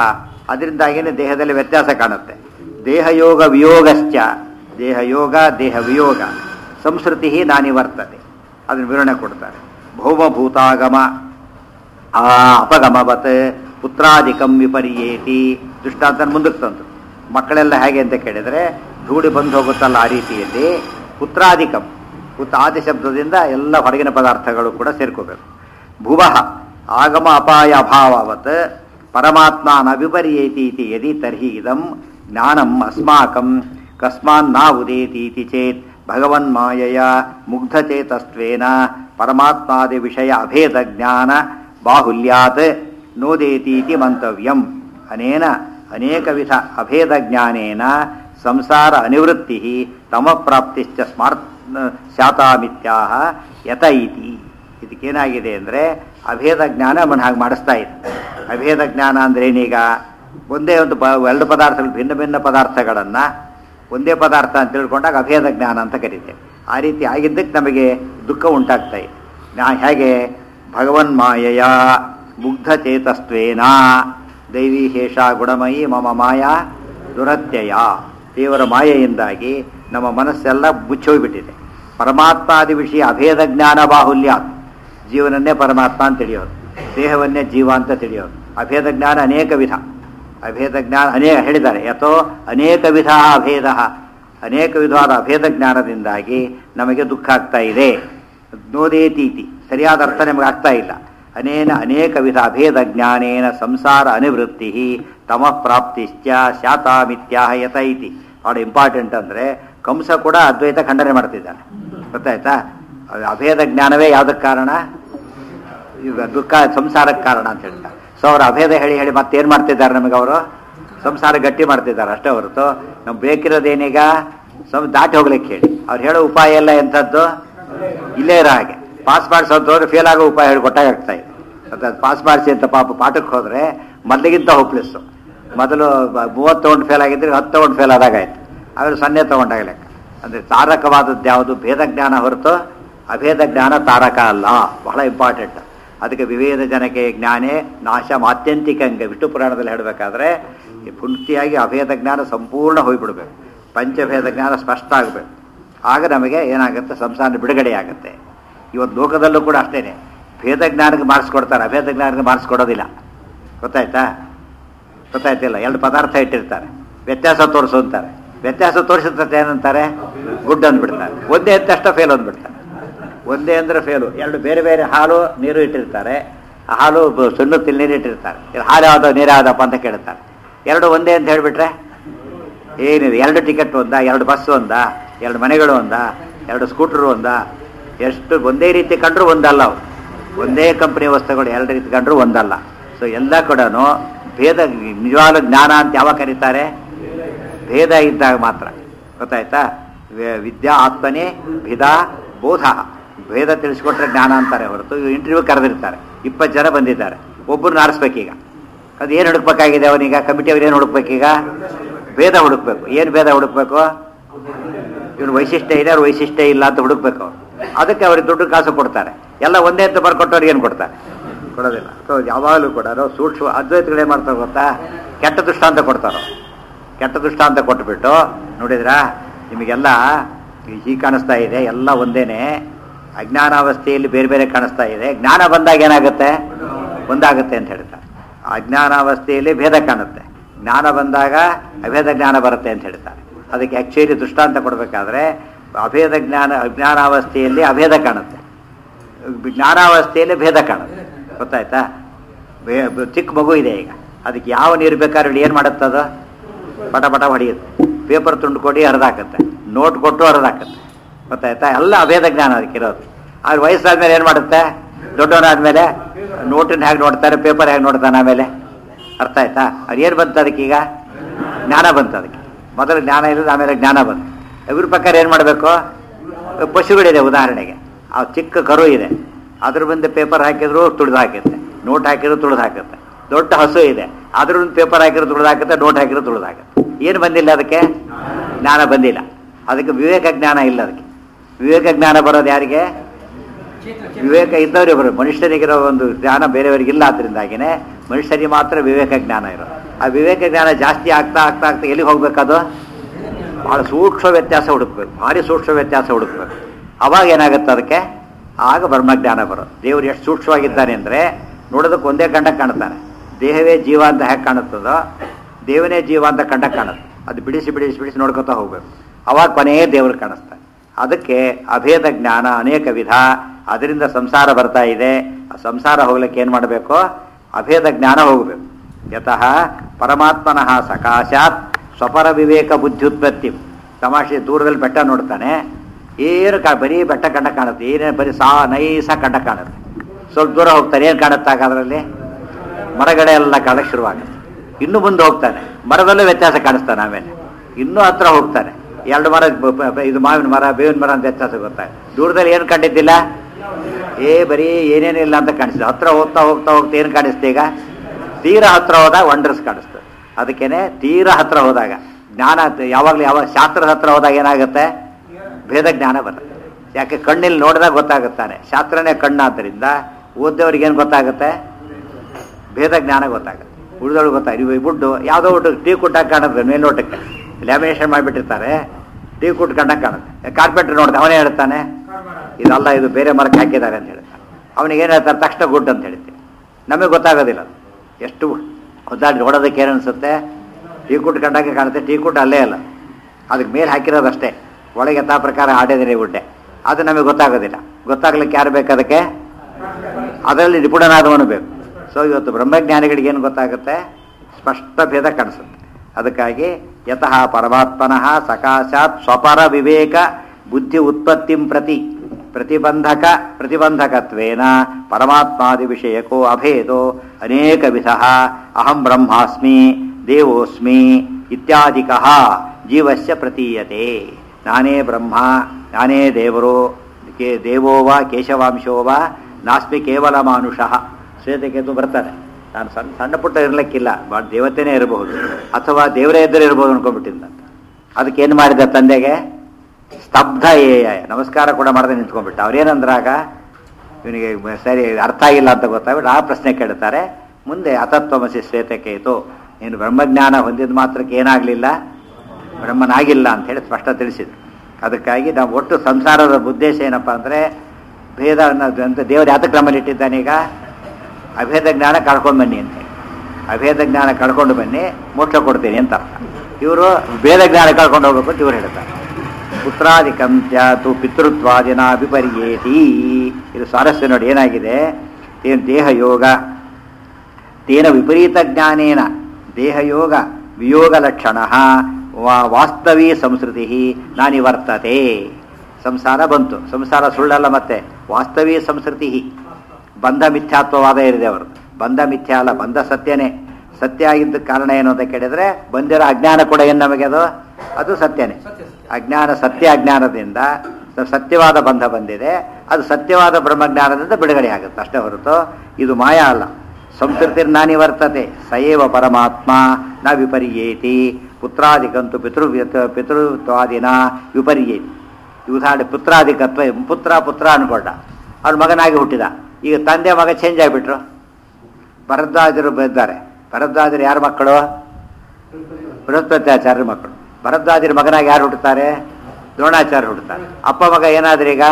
ಅದರಿಂದಾಗಿನೇ ದೇಹದಲ್ಲಿ ವ್ಯತ್ಯಾಸ ಕಾಣುತ್ತೆ ದೇಹಯೋಗ ವಿಯೋಗಶ್ಚ ದೇಹಯೋಗ ದೇಹ ವಿಯೋಗ ಸಂಸ್ಕೃತಿ ನಾನಿವರ್ತದೆ ಅದನ್ನು ವಿವರಣೆ ಕೊಡ್ತಾರೆ ಭೌಮಭೂತಾಗಮ ಆ ಅಪಗಮವತ್ ಪುತ್ರಾಧಿಕಂ ವಿಪರ್ಯೇತಿ ದೃಷ್ಟಾಂತ ಮುಂದಕ್ಕೆ ತಂತು ಮಕ್ಕಳೆಲ್ಲ ಹೇಗೆ ಅಂತ ಕೇಳಿದರೆ ಧೂಳಿ ಬಂದು ಹೋಗುತ್ತಲ್ಲ ಆ ರೀತಿಯಲ್ಲಿ ಪುತ್ರಾಧಿಕಂ ಪುತ್ ಆದಿ ಶಬ್ದದಿಂದ ಎಲ್ಲ ಹೊರಗಿನ ಪದಾರ್ಥಗಳು ಕೂಡ ಸೇರ್ಕೋಬೇಕು ಭುವಃ ಆಗಮ ಅಪಾಯ ಅಭಾವವತ್ ಪರಮಾತ್ಮನ ವಿಪರ್ಯೇತಿ ಇತಿ ಯದಿ ತರ್ಹಿ ಇದಂ ಜ್ಞಾನಂ ಅಸ್ಮಾಕಂ ಕಸ್ಮಾನ್ ನಾ ಉದೇತಿ ಇತಿ ಚೇತ್ ಭಗವನ್ಮಾಯಯ ಮುಗ್ಧಚೇತಸ್ತ್ವೇನ ಪರಮಾತ್ಮಾದಿ ವಿಷಯ ಅಭೇದ ಜ್ಞಾನ ಬಾಹುಲ್ಯಾತ್ ನೋದೇತೀತಿ ಮಂತವ್ಯಂ ಅನೇನ ಅನೇಕ ವಿಧ ಅಭೇದ ಜ್ಞಾನೇನ ಸಂಸಾರ ಅನಿವೃತ್ತಿ ತಮ ಪ್ರಾಪ್ತಿಶ್ಚ ಸ್ಮಾರ್ತ್ ಸ್ಯಾತಾಮಿತ್ಯಾಹ ಯತ ಇತಿ ಇದಕ್ಕೇನಾಗಿದೆ ಅಂದರೆ ಅಭೇದ ಜ್ಞಾನ ಮನ ಹಾಗೆ ಮಾಡಿಸ್ತಾ ಇದೆ ಅಭೇದ ಜ್ಞಾನ ಅಂದ್ರೆ ಏನೀಗ ಒಂದೇ ಒಂದು ಪ ಎರಡು ಪದಾರ್ಥಗಳು ಭಿನ್ನ ಭಿನ್ನ ಪದಾರ್ಥಗಳನ್ನು ಒಂದೇ ಪದಾರ್ಥ ಅಂತ ತಿಳ್ಕೊಂಡಾಗ ಅಭೇದ ಜ್ಞಾನ ಅಂತ ಕರೀತೇವೆ ಆ ರೀತಿ ಆಗಿದ್ದಕ್ಕೆ ನಮಗೆ ದುಃಖ ಉಂಟಾಗ್ತಾ ಇದೆ ನಾ ಹೇಗೆ ಭಗವನ್ ಮಾಯೆಯ ಮುಗ್ಧ ಚೇತಸ್ತ್ವೇನ ದೈವಿ ಹೇಷ ಗುಣಮಯಿ ಮಮ ಮಾಯಾ ದುರತ್ಯಯ ದೇವರ ಮಾಯೆಯಿಂದಾಗಿ ನಮ್ಮ ಮನಸ್ಸೆಲ್ಲ ಮುಚ್ಚೋಗ್ಬಿಟ್ಟಿದೆ ಪರಮಾತ್ಮಾದಿ ವಿಷಯ ಅಭೇದ ಜ್ಞಾನ ಬಾಹುಲ್ಯ ಜೀವನನ್ನೇ ಪರಮಾತ್ಮ ಅಂತ ತಿಳಿಯೋದು ದೇಹವನ್ನೇ ಜೀವ ಅಂತ ತಿಳಿಯೋದು ಅಭೇದ ಜ್ಞಾನ ಅನೇಕ ವಿಧ ಅಭೇದ ಜ್ಞಾನ ಅನೇಕ ಹೇಳಿದ್ದಾರೆ ಯಥೋ ಅನೇಕ ವಿಧ ಅಭೇದ ಅನೇಕ ವಿಧವಾದ ಅಭೇದ ಜ್ಞಾನದಿಂದಾಗಿ ನಮಗೆ ದುಃಖ ಆಗ್ತಾ ಇದೆ ನೋದೇತೀತಿ ಸರಿಯಾದ ಅರ್ಥ ನಮಗೆ ಆಗ್ತಾ ಇಲ್ಲ ಅನೇನ ಅನೇಕ ವಿಧ ಅಭೇದ ಜ್ಞಾನೇನ ಸಂಸಾರ ಅನಿವೃತ್ತಿ ತಮಃ ಪ್ರಾಪ್ತಿಶ್ಚ ಶಾತಾಮಿತ್ಯಾಹ ಯತ ಇತಿ ಭಾಳ ಇಂಪಾರ್ಟೆಂಟ್ ಅಂದರೆ ಕಂಸ ಕೂಡ ಅದ್ವೈತ ಖಂಡನೆ ಮಾಡ್ತಿದ್ದಾನೆ ಗೊತ್ತಾಯ್ತಾ ಅದು ಅಭೇದ ಜ್ಞಾನವೇ ಯಾವುದಕ್ಕೆ ಕಾರಣ ಈಗ ದುಃಖ ಸಂಸಾರಕ್ಕೆ ಕಾರಣ ಅಂತ ಹೇಳ್ತಾರೆ ಸೊ ಅವರು ಅಭೇದ ಹೇಳಿ ಹೇಳಿ ಮತ್ತೇನು ಮಾಡ್ತಿದ್ದಾರೆ ನಮಗೆ ಅವರು ಸಂಸಾರ ಗಟ್ಟಿ ಮಾಡ್ತಿದ್ದಾರೆ ಅಷ್ಟೇ ಹೊರತು ನಮ್ಗೆ ಬೇಕಿರೋದೇನೀಗ ಸಂ ದಾಟಿ ಹೋಗ್ಲಿಕ್ಕೆ ಹೇಳಿ ಅವ್ರು ಹೇಳೋ ಉಪಾಯ ಎಲ್ಲ ಎಂಥದ್ದು ಇಲ್ಲೇ ಇರೋ ಹಾಗೆ ಪಾಸ್ ಮಾಡಿಸೋದವ್ರು ಫೇಲ್ ಆಗೋ ಉಪಾಯ ಹೇಳಿ ಗೊತ್ತಾಗ್ತಾ ಇದೆ ಮತ್ತೆ ಪಾಸ್ ಮಾಡಿಸಿ ಅಂತ ಪಾಪ ಪಾಠಕ್ಕೆ ಹೋದರೆ ಮೊದಲಿಗಿಂತ ಹೋಪ್ಲೆಸ್ಸು ಮೊದಲು ಬ- ಮೂವತ್ತು ತಗೊಂಡು ಫೇಲ್ ಆಗಿದ್ರೆ ಹತ್ತು ತಗೊಂಡು ಫೇಲ್ ಆದಾಗ ಆಯ್ತು ಆಮೇಲೆ ಸೊನ್ನೆ ತಗೊಂಡಾಗ ಲೆಕ್ಕ ಅಂದರೆ ತಾರಕವಾದದ್ದು ಯಾವುದು ಭೇದ ಜ್ಞಾನ ಹೊರತು ಅಭೇದ ಜ್ಞಾನ ತಾರಕ ಅಲ್ಲ ಬಹಳ ಇಂಪಾರ್ಟೆಂಟ್ ಅದಕ್ಕೆ ವಿವೇದ ಜನಕ್ಕೆ ಜ್ಞಾನೇ ನಾಶ ಮಾತ್ಯಂತಿಕಂಗ ವಿಷ್ಣು ಪುರಾಣದಲ್ಲಿ ಹೇಳಬೇಕಾದ್ರೆ ಪೂರ್ತಿಯಾಗಿ ಅಭೇದ ಜ್ಞಾನ ಸಂಪೂರ್ಣ ಹೋಗ್ಬಿಡ್ಬೇಕು ಪಂಚಭೇದ ಜ್ಞಾನ ಸ್ಪಷ್ಟ ಆಗಬೇಕು ಆಗ ನಮಗೆ ಏನಾಗುತ್ತೆ ಸಂಸಾರ ಬಿಡುಗಡೆ ಆಗುತ್ತೆ ಇವತ್ತು ಲೋಕದಲ್ಲೂ ಕೂಡ ಅಷ್ಟೇನೆ ಭೇದ ಜ್ಞಾನಕ್ಕೆ ಮಾಡಿಸ್ಕೊಡ್ತಾರೆ ಅಭೇದ ಜ್ಞಾನಕ್ಕೆ ಮಾಡಿಸ್ಕೊಡೋದಿಲ್ಲ ಗೊತ್ತಾಯ್ತಾ ಗೊತ್ತಾಯ್ತಿಲ್ಲ ಎರಡು ಪದಾರ್ಥ ಇಟ್ಟಿರ್ತಾರೆ ವ್ಯತ್ಯಾಸ ತೋರಿಸು ಅಂತಾರೆ ವ್ಯತ್ಯಾಸ ತೋರಿಸಿದ್ರೆ ಏನಂತಾರೆ ಗುಡ್ ಅಂದ್ಬಿಡ್ತಾರೆ ಒಂದೇ ಅಂತ ತಕ್ಷಣ ಫೇಲ್ ಅಂದ್ಬಿಡ್ತಾರೆ ಒಂದೇ ಅಂದ್ರೆ ಫೇಲು ಎರಡು ಬೇರೆ ಬೇರೆ ಹಾಲು ನೀರು ಇಟ್ಟಿರ್ತಾರೆ ಆ ಹಾಲು ಬ- ಸುಣ್ಣത്തിൽ ನೀರು ಇಟ್ಟಿರ್ತಾರೆ ಇದು ಹಾಲು ಯಾವ್ದು ನೀರು ಯಾವ್ದಪ್ಪ ಅಂತ ಕೇಳ್ತಾರೆ ಎರಡು ಒಂದೇ ಅಂತ ಹೇಳಿಬಿಟ್ರೆ ಏನಿದೆ ಎರಡು ಟಿಕೆಟ್ ಒಂದಾ ಎರಡು ಬಸ್ ಒಂದಾ ಎರಡು ಮನೆಗಳು ಒಂದಾ ಎರಡು ಸ್ಕೂಟರ್ ಒಂದಾ ಎಷ್ಟು ಒಂದೇ ರೀತಿ ಕಂಡ್ರು ಒಂದಲ್ಲ ಅವು ಒಂದೇ ಕಂಪನಿ ವಸ್ತುಗಳು ಎರಡು ರೀತಿ ಕಂಡ್ರು ಒಂದಲ್ಲ ಸೊ ಎಲ್ಲ ಕೂಡ ಭೇದ ನಿಜವಾದ ಜ್ಞಾನ ಅಂತ ಯಾವಾಗ ಕರೀತಾರೆ ಭೇದ ಇದ್ದಾಗ ಮಾತ್ರ ಗೊತ್ತಾಯ್ತಾ ವೆ- ವಿದ್ಯಾ ಆತ್ಮನೇ ಭಿದಾ ಬೋಧ ಭೇದ ತಿಳಿಸ್ಕೊಟ್ರೆ ಜ್ಞಾನ ಅಂತಾರೆ ಹೊರತು ಇಂಟರ್ವ್ಯೂ ಕರೆದಿರ್ತಾರೆ ಇಪ್ಪತ್ತು ಜನ ಬಂದಿದ್ದಾರೆ ಒಬ್ಬರನ್ನ ಆರಿಸ್ಬೇಕೀಗ ಅದು ಏನು ಹುಡುಕ್ಬೇಕಾಗಿದೆ ಅವನೀಗ ಕಮಿಟಿ ಅವ್ರು ಏನು ಹುಡುಕ್ಬೇಕೀಗ ಭೇದ ಹುಡುಕ್ಬೇಕು ಏನು ಭೇದ ಹುಡುಕ್ಬೇಕು ಇವನು ವೈಶಿಷ್ಟ್ಯ ಇದೆ ಅವ್ರ ವೈಶಿಷ್ಟ್ಯ ಇಲ್ಲ ಅಂತ ಹುಡುಕ್ಬೇಕು ಅವ್ರು ಅದಕ್ಕೆ ಅವ್ರಿಗೆ ದುಡ್ಡು ಕಾಸು ಕೊಡ್ತಾರೆ ಎಲ್ಲ ಒಂದೇ ಅಂತ ಬರ್ಕೊಟ್ಟವ್ರಿಗೆ ಏನು ಕೊಡ್ತಾರೆ ಕೊಡೋದಿಲ್ಲ ಸೊ ಯಾವಾಗಲೂ ಕೂಡ ಸೂಕ್ಷ್ಮ ಅದ್ವೈತಗಳು ಏನು ಮಾಡ್ತಾರೆ ಗೊತ್ತಾ ಕೆಟ್ಟ ದೃಷ್ಟಾಂತ ಕೊಡ್ತಾರೆ ಕೆಟ್ಟ ದೃಷ್ಟಾಂತ ಕೊಟ್ಬಿಟ್ಟು ನೋಡಿದ್ರಾ ನಿಮಗೆಲ್ಲ ಹೀಗೆ ಕಾಣಿಸ್ತಾ ಇದೆ ಎಲ್ಲ ಒಂದೇನೆ ಅಜ್ಞಾನಾವಸ್ಥೆಯಲ್ಲಿ ಬೇರೆ ಬೇರೆ ಕಾಣಿಸ್ತಾ ಇದೆ ಜ್ಞಾನ ಬಂದಾಗ ಏನಾಗುತ್ತೆ ಒಂದಾಗುತ್ತೆ ಅಂತ ಹೇಳ್ತಾರೆ ಅಜ್ಞಾನಾವಸ್ಥೆಯಲ್ಲಿ ಭೇದ ಕಾಣುತ್ತೆ ಜ್ಞಾನ ಬಂದಾಗ ಅಭೇದ ಜ್ಞಾನ ಬರುತ್ತೆ ಅಂತ ಹೇಳ್ತಾರೆ ಅದಕ್ಕೆ ಆ್ಯಕ್ಚುಲಿ ದೃಷ್ಟಾಂತ ಕೊಡಬೇಕಾದ್ರೆ ಅಭೇದ ಜ್ಞಾನ ಅಜ್ಞಾನಾವಸ್ಥೆಯಲ್ಲಿ ಅಭೇದ ಕಾಣುತ್ತೆ ಜ್ಞಾನಾವಸ್ಥೆಯಲ್ಲಿ ಭೇದ ಕಾಣುತ್ತೆ ಗೊತ್ತಾಯ್ತಾ ಬೇ- ಬ- ಚಿಕ್ಕ ಮಗು ಇದೆ ಈಗ ಅದಕ್ಕೆ ಯಾವ ನೀರು ಬೇಕಾದ್ರೆ ಏನು ಮಾಡುತ್ತದು ಪಟ ಪಟ ಹೊಡೆಯುತ್ತೆ ಪೇಪರ್ ತುಂಡು ಕೊಡಿ ಹರಿದಾಕತ್ತೆ ನೋಟ್ ಕೊಟ್ಟು ಹರಿದಾಕತ್ತೆ ಗೊತ್ತಾಯ್ತಾ ಎಲ್ಲ ಅಭೇದ ಜ್ಞಾನ ಅದಕ್ಕೆ ಇರೋದು ಆದ್ರೆ ವಯಸ್ಸಾದ್ಮೇಲೆ ಏನು ಮಾಡುತ್ತೆ ದೊಡ್ಡವನಾದ್ಮೇಲೆ ನೋಟಿನ ಹೇಗೆ ನೋಡ್ತಾರೆ ಪೇಪರ್ ಹೇಗೆ ನೋಡ್ತಾನೆ ಆಮೇಲೆ ಅರ್ಥ ಆಯ್ತಾ ಅದು ಏನು ಬಂತು ಅದಕ್ಕೀಗ ಜ್ಞಾನ ಬಂತು ಅದಕ್ಕೆ ಮೊದಲು ಜ್ಞಾನ ಇಲ್ಲದ ಆಮೇಲೆ ಜ್ಞಾನ ಬಂತು ಇವ್ರ ಪ್ರಕಾರ ಏನು ಮಾಡಬೇಕು ಪಶುಗಳಿದೆ ಉದಾಹರಣೆಗೆ ಆ ಚಿಕ್ಕ ಕರು ಇದೆ ಅದ್ರ ಮುಂದೆ ಪೇಪರ್ ಹಾಕಿದ್ರು ತುಳಿದು ಹಾಕುತ್ತೆ ನೋಟ್ ಹಾಕಿದ್ರು ತುಳಿದು ಹಾಕುತ್ತೆ ದೊಡ್ಡ ಹಸು ಇದೆ ಅದ್ರ ಮುಂದೆ ಪೇಪರ್ ಹಾಕಿದ್ರು ತುಳಿದು ಹಾಕುತ್ತೆ ನೋಟ್ ಹಾಕಿದ್ರು ತುಳಿದು ಹಾಕುತ್ತೆ ಏನು ಬಂದಿಲ್ಲ ಅದಕ್ಕೆ ಜ್ಞಾನ ಬಂದಿಲ್ಲ ಅದಕ್ಕೆ ವಿವೇಕ ಜ್ಞಾನ ಇಲ್ಲ ಅದಕ್ಕೆ ವಿವೇಕ ಜ್ಞಾನ ಬರೋದು ಯಾರಿಗೆ ವಿವೇಕ ಇದ್ದವರಿಗೆ ಬರೋದು ಮನುಷ್ಯನಿಗಿರೋ ಒಂದು ಜ್ಞಾನ ಬೇರೆಯವರಿಗಿಲ್ಲ ಆದ್ರಿಂದಾಗಿನೇ ಮನುಷ್ಯರಿಗೆ ಮಾತ್ರ ವಿವೇಕ ಜ್ಞಾನ ಇರೋದು ಆ ವಿವೇಕ ಜ್ಞಾನ ಜಾಸ್ತಿ ಆಗ್ತಾ ಆಗ್ತಾ ಆಗ್ತಾ ಎಲ್ಲಿಗೆ ಹೋಗ್ಬೇಕದು ಭಾಳ ಸೂಕ್ಷ್ಮ ವ್ಯತ್ಯಾಸ ಹುಡುಕ್ಬೇಕು ಭಾರಿ ಸೂಕ್ಷ್ಮ ವ್ಯತ್ಯಾಸ ಹುಡುಕ್ಬೇಕು ಅವಾಗ ಏನಾಗುತ್ತೆ ಅದಕ್ಕೆ ಆಗ ಬ್ರಹ್ಮಜ್ಞಾನ ಬರೋದು ದೇವರು ಎಷ್ಟು ಸೂಕ್ಷ್ಮವಾಗಿದ್ದಾನೆ ಅಂದರೆ ನೋಡೋದಕ್ಕೆ ಒಂದೇ ಕಂಡ ಕಾಣ್ತಾನೆ ದೇಹವೇ ಜೀವ ಅಂತ ಹೇಗೆ ಕಾಣುತ್ತದೋ ದೇವನೇ ಜೀವ ಅಂತ ಕಂಡ ಕಾಣುತ್ತೆ ಅದು ಬಿಡಿಸಿ ಬಿಡಿಸಿ ಬಿಡಿಸಿ ನೋಡ್ಕೊತಾ ಹೋಗ್ಬೇಕು ಅವಾಗ ಕೊನೆಯೇ ದೇವರು ಕಾಣಿಸ್ತಾನೆ ಅದಕ್ಕೆ ಅಭೇದ ಜ್ಞಾನ ಅನೇಕ ವಿಧ ಅದರಿಂದ ಸಂಸಾರ ಬರ್ತಾ ಇದೆ ಆ ಸಂಸಾರ ಹೋಗ್ಲಿಕ್ಕೆ ಏನು ಮಾಡಬೇಕು ಅಭೇದ ಜ್ಞಾನ ಹೋಗಬೇಕು ಯತಃ ಪರಮಾತ್ಮನಃ ಸಕಾಶಾತ್ ಸ್ವಪರ ವಿವೇಕ ಬುದ್ಧಿಯುತ್ಪತ್ತಿ ತಮಾಷೆ ದೂರದಲ್ಲಿ ಬೆಟ್ಟ ನೋಡ್ತಾನೆ ಏನು ಕಾ ಬರೀ ಬೆಟ್ಟ ಕಂಡ ಕಾಣುತ್ತೆ ಏನೇ ಬರೀ ಸಾ ನೈಸ ಕಂಡ ಕಾಣುತ್ತೆ ಸ್ವಲ್ಪ ದೂರ ಹೋಗ್ತಾನೆ ಏನು ಕಾಣುತ್ತಾಗ ಅದರಲ್ಲಿ ಮರಗಡೆ ಎಲ್ಲ ಕಾಣಕ್ಕೆ ಶುರುವಾಗುತ್ತೆ ಇನ್ನು ಮುಂದೆ ಹೋಗ್ತಾನೆ ಮರದಲ್ಲೂ ವ್ಯತ್ಯಾಸ ಕಾಣಿಸ್ತಾನೆ ಆಮೇಲೆ ಇನ್ನೂ ಹತ್ರ ಹೋಗ್ತಾನೆ ಎರಡು ಮರ ಬ- ಬ- ಬ- ಇದು ಮಾವಿನ ಮರ ಬೇವಿನ ಮರ ಅಂತ ವ್ಯತ್ಯಾಸ ಗೊತ್ತಾಗ ದೂರದಲ್ಲಿ ಏನು ಕಂಡಿದ್ದಿಲ್ಲ ಏ ಬರೀ ಏನೇನಿಲ್ಲ ಅಂತ ಕಾಣಿಸ್ತದೆ ಹತ್ರ ಹೋಗ್ತಾ ಹೋಗ್ತಾ ಹೋಗ್ತಾ ಏನು ಕಾಣಿಸ್ತೆ ಈಗ ತೀರ ಹತ್ರ ಹೋದಾಗ ವಂಡರ್ಸ್ ಕಾಣಿಸ್ತದೆ ಅದಕ್ಕೇನೆ ತೀರ ಹತ್ರ ಹೋದಾಗ ಜ್ಞಾನ ಯಾವಾಗಲೂ ಯಾವಾಗ ಶಾಸ್ತ್ರದ ಹತ್ರ ಹೋದಾಗ ಏನಾಗುತ್ತೆ ಭೇದ ಜ್ಞಾನ ಬರುತ್ತೆ ಯಾಕೆ ಕಣ್ಣಿಲ್ಲಿ ನೋಡಿದಾಗ ಗೊತ್ತಾಗುತ್ತಾನೆ ಶಾಸ್ತ್ರನೇ ಕಣ್ಣಾದ್ದರಿಂದ ಓದ್ದವ್ರಿಗೆ ಏನು ಗೊತ್ತಾಗುತ್ತೆ ಭೇದ ಜ್ಞಾನ ಗೊತ್ತಾಗುತ್ತೆ ಉಳಿದವ್ರಿಗೆ ಗೊತ್ತಾಗ ಇವು ಬುಡ್ಡು ಯಾವುದೋ ಒಟ್ಟು ಟೀ ಕುಟ್ಟಾಗ ಕಾಣುತ್ತೆ ಮೇಲ್ನೋಟಕ್ಕೆ ಲ್ಯಾಮಿನೇಷನ್ ಮಾಡಿಬಿಟ್ಟಿರ್ತಾರೆ ಟೀ ಕುಟ್ ಕಂಡಾಗ ಕಾಣುತ್ತೆ ಕಾರ್ಪೆಂಟ್ರ್ ನೋಡ್ದೆ ಅವನೇ ಹೇಳ್ತಾನೆ ಇದಲ್ಲ ಇದು ಬೇರೆ ಮರಕ್ಕೆ ಹಾಕಿದ್ದಾರೆ ಅಂತ ಹೇಳ್ತಾನೆ ಅವನಿಗೆ ಏನು ಹೇಳ್ತಾರೆ ತಕ್ಷಣ ಗುಡ್ ಅಂತ ಹೇಳ್ತೀವಿ ನಮಗೆ ಗೊತ್ತಾಗೋದಿಲ್ಲ ಅದು. ಎಷ್ಟು ಒದ್ದಾಡಿ ನೋಡೋದಕ್ಕೆ ಏನು ಅನಿಸುತ್ತೆ ಟೀ ಕುಟ್ ಕಂಡಾಗೆ ಕಾಣುತ್ತೆ ಟೀ ಕುಟ್ ಅಲ್ಲೇ ಅಲ್ಲ ಅದಕ್ಕೆ ಮೇಲೆ ಹಾಕಿರೋದಷ್ಟೇ ಒಳಗೆ ಯಥಾ ಪ್ರಕಾರ ಆಡೇದಿರಿ ಗುಡ್ಡೆ ಅದು ನಮಗೆ ಗೊತ್ತಾಗೋದಿಲ್ಲ ಗೊತ್ತಾಗ್ಲಿಕ್ಕೆ ಯಾರು ಬೇಕು ಅದಕ್ಕೆ ಅದರಲ್ಲಿ ನಿಪುಣನಾದವನು ಬೇಕು ಸೊ ಇವತ್ತು ಬ್ರಹ್ಮಜ್ಞಾನಿಗಳಿಗೆ ಏನು ಗೊತ್ತಾಗುತ್ತೆ ಸ್ಪಷ್ಟ ಭೇದ ಕಾಣಿಸುತ್ತೆ ಅದಕ್ಕಾಗಿ ಯತಃ ಪರಮಾತ್ಮನಃ ಸಕಾಶಾತ್ ಸ್ವಪರ ವಿವೇಕ ಬುದ್ಧಿ ಉತ್ಪತ್ತಿಂ ಪ್ರತಿ ಪ್ರತಿಬಂಧಕ ಪ್ರತಿಬಂಧಕತ್ವೇನ ಪರಮಾತ್ಮಾದಿ ವಿಷಯಕೋ ಅಭೇದೋ ಅನೇಕ ವಿಧ ಅಹಂ ಬ್ರಹ್ಮಾಸ್ಮಿ ದೇವೋಸ್ಮಿ ಇತ್ಯಾದಿಕ ಜೀವಸ್ಯ ಪ್ರತೀಯತೆ ನಾನೇ ಬ್ರಹ್ಮ ನಾನೇ ದೇವರು ಕೇ ದೇವೋ ವಾ ಕೇಶವಾಂಶೋ ವಾ ನಾಸ್ಮಿ ಕೇವಲ ಮಾನುಷಃ ಶ್ವೇತಕೇತು ಬರ್ತಾನೆ ನಾನು ಸಣ್ಣ ಸಣ್ಣ ಪುಟ್ಟ ಇರಲಿಕ್ಕಿಲ್ಲ ಭಾಳ ದೇವತೆನೇ ಇರಬಹುದು ಅಥವಾ ದೇವರೇ ಇದ್ದರೆ ಇರಬಹುದು ಅನ್ಕೊಂಡ್ಬಿಟ್ಟಿದ್ದ ಅದಕ್ಕೆ ಏನು ಮಾಡಿದ ತಂದೆಗೆ ಸ್ತಬ್ಧ ಏಯ ನಮಸ್ಕಾರ ಕೂಡ ಮಾಡದೆ ನಿಂತ್ಕೊಂಡ್ಬಿಟ್ಟ ಅವ್ರೇನಂದ್ರಾಗ ಇವನಿಗೆ ಸರಿ ಅರ್ಥ ಆಗಿಲ್ಲ ಅಂತ ಗೊತ್ತಾಗ್ಬಿಟ್ಟು ಆ ಪ್ರಶ್ನೆ ಕೇಳ್ತಾರೆ ಮುಂದೆ ಅತತ್ವಮಸಿ ಶ್ವೇತಕೇತು ನೀನು ಬ್ರಹ್ಮಜ್ಞಾನ ಹೊಂದಿದ ಮಾತ್ರಕ್ಕೆ ಏನಾಗಲಿಲ್ಲ ಬ್ರಹ್ಮನಾಗಿಲ್ಲ ಅಂತ ಹೇಳಿ ಸ್ಪಷ್ಟ ತಿಳಿಸಿದ್ರು ಅದಕ್ಕಾಗಿ ನಾವು ಒಟ್ಟು ಸಂಸಾರದ ಉದ್ದೇಶ ಏನಪ್ಪ ಅಂದರೆ ಭೇದ ಅನ್ನೋದು ಅಂತ ದೇವರು ಯಾತಕ್ಕೆ ನಮ್ಮಲ್ಲಿ ಇಟ್ಟಿದ್ದಾನೆ ಈಗ ಅಭೇದ ಜ್ಞಾನ ಕಳ್ಕೊಂಡು ಬನ್ನಿ ಅಂತ ಹೇಳಿ ಅಭೇದ ಜ್ಞಾನ ಕಳ್ಕೊಂಡು ಬನ್ನಿ ಮೋಕ್ಷ ಕೊಡ್ತೀನಿ ಅಂತ ಅರ್ಥ ಇವರು ಭೇದ ಜ್ಞಾನ ಕಳ್ಕೊಂಡು ಹೋಗ್ಬೇಕು ಅಂತ ಇವ್ರು ಹೇಳ್ತಾರೆ ಪುತ್ರಾದಿಕಂತ್ಯ ತು ಪಿತೃತ್ವಾದಿನ ವಿಪರ್ಯೇತಿ ಇದು ಸ್ವಾರಸ್ಯ ನೋಡಿ ಏನಾಗಿದೆ ಏನು ದೇಹಯೋಗ ತೇನ ವಿಪರೀತ ಜ್ಞಾನೇನ ದೇಹಯೋಗ ವಿಯೋಗ ಲಕ್ಷಣ ವಾಸ್ತವೀ ಸಂಸ್ಕೃತಿ ನಾನಿವರ್ತತೆ ಸಂಸಾರ ಬಂತು ಸಂಸಾರ ಸುಳ್ಳಲ್ಲ ಮತ್ತೆ ವಾಸ್ತವೀ ಸಂಸ್ಕೃತಿ ಬಂಧ ಮಿಥ್ಯಾತ್ವವಾದ ಇರಿದೆ ಅವರು ಬಂಧ ಮಿಥ್ಯ ಅಲ್ಲ ಬಂಧ ಸತ್ಯನೇ ಸತ್ಯ ಆಗಿದ್ದ ಕಾರಣ ಏನು ಅಂತ ಕೇಳಿದ್ರೆ ಬಂದಿರೋ ಅಜ್ಞಾನ ಕೂಡ ಏನು ನಮಗೆ ಅದು ಅದು ಸತ್ಯನೇ ಅಜ್ಞಾನ ಸತ್ಯ ಅಜ್ಞಾನದಿಂದ ಸ- ಸತ್ಯವಾದ ಬಂಧ ಬಂದಿದೆ ಅದು ಸತ್ಯವಾದ ಬ್ರಹ್ಮಜ್ಞಾನದಿಂದ ಬಿಡುಗಡೆ ಆಗುತ್ತೆ ಅಷ್ಟೇ ಹೊರತು ಇದು ಮಾಯಾ ಅಲ್ಲ ಸಂಸ್ಕೃತಿರ್ ನಾನಿವರ್ತತೆ ಸಯೇವ ಪರಮಾತ್ಮ ನ ವಿಪರ್ಯೇತಿ ಪುತ್ರಾದಿಕಂತು ಪಿತೃ ಪಿತೃತ್ವಾದಿನ ವಿಪರ್ಯೇತಿ ಉದಾಹರಣೆ ಪುತ್ರಾದಿಕತ್ವ ಪುತ್ರ ಪುತ್ರ ಅನ್ಕೊಂಡ ಅವ್ನ ಮಗನಾಗಿ ಹುಟ್ಟಿದ ಈಗ ತಂದೆ ಮಗ ಚೇಂಜ್ ಆಗಿಬಿಟ್ರು ಭರದ್ವಾಜರು ಇದ್ದಾರೆ ಭರದ್ವಾಜರು ಯಾರ ಮಕ್ಕಳು ಬೃಹಸ್ಪತ್ಯಾಚಾರ್ಯರ ಮಕ್ಕಳು ಭರದ್ವಾಜರ ಮಗನಾಗಿ ಯಾರು ಹುಟ್ಟುತ್ತಾರೆ ದ್ರೋಣಾಚಾರ್ಯ ಹುಟ್ಟುತ್ತಾರೆ ಅಪ್ಪ ಮಗ ಏನಾದ್ರಿ ಈಗ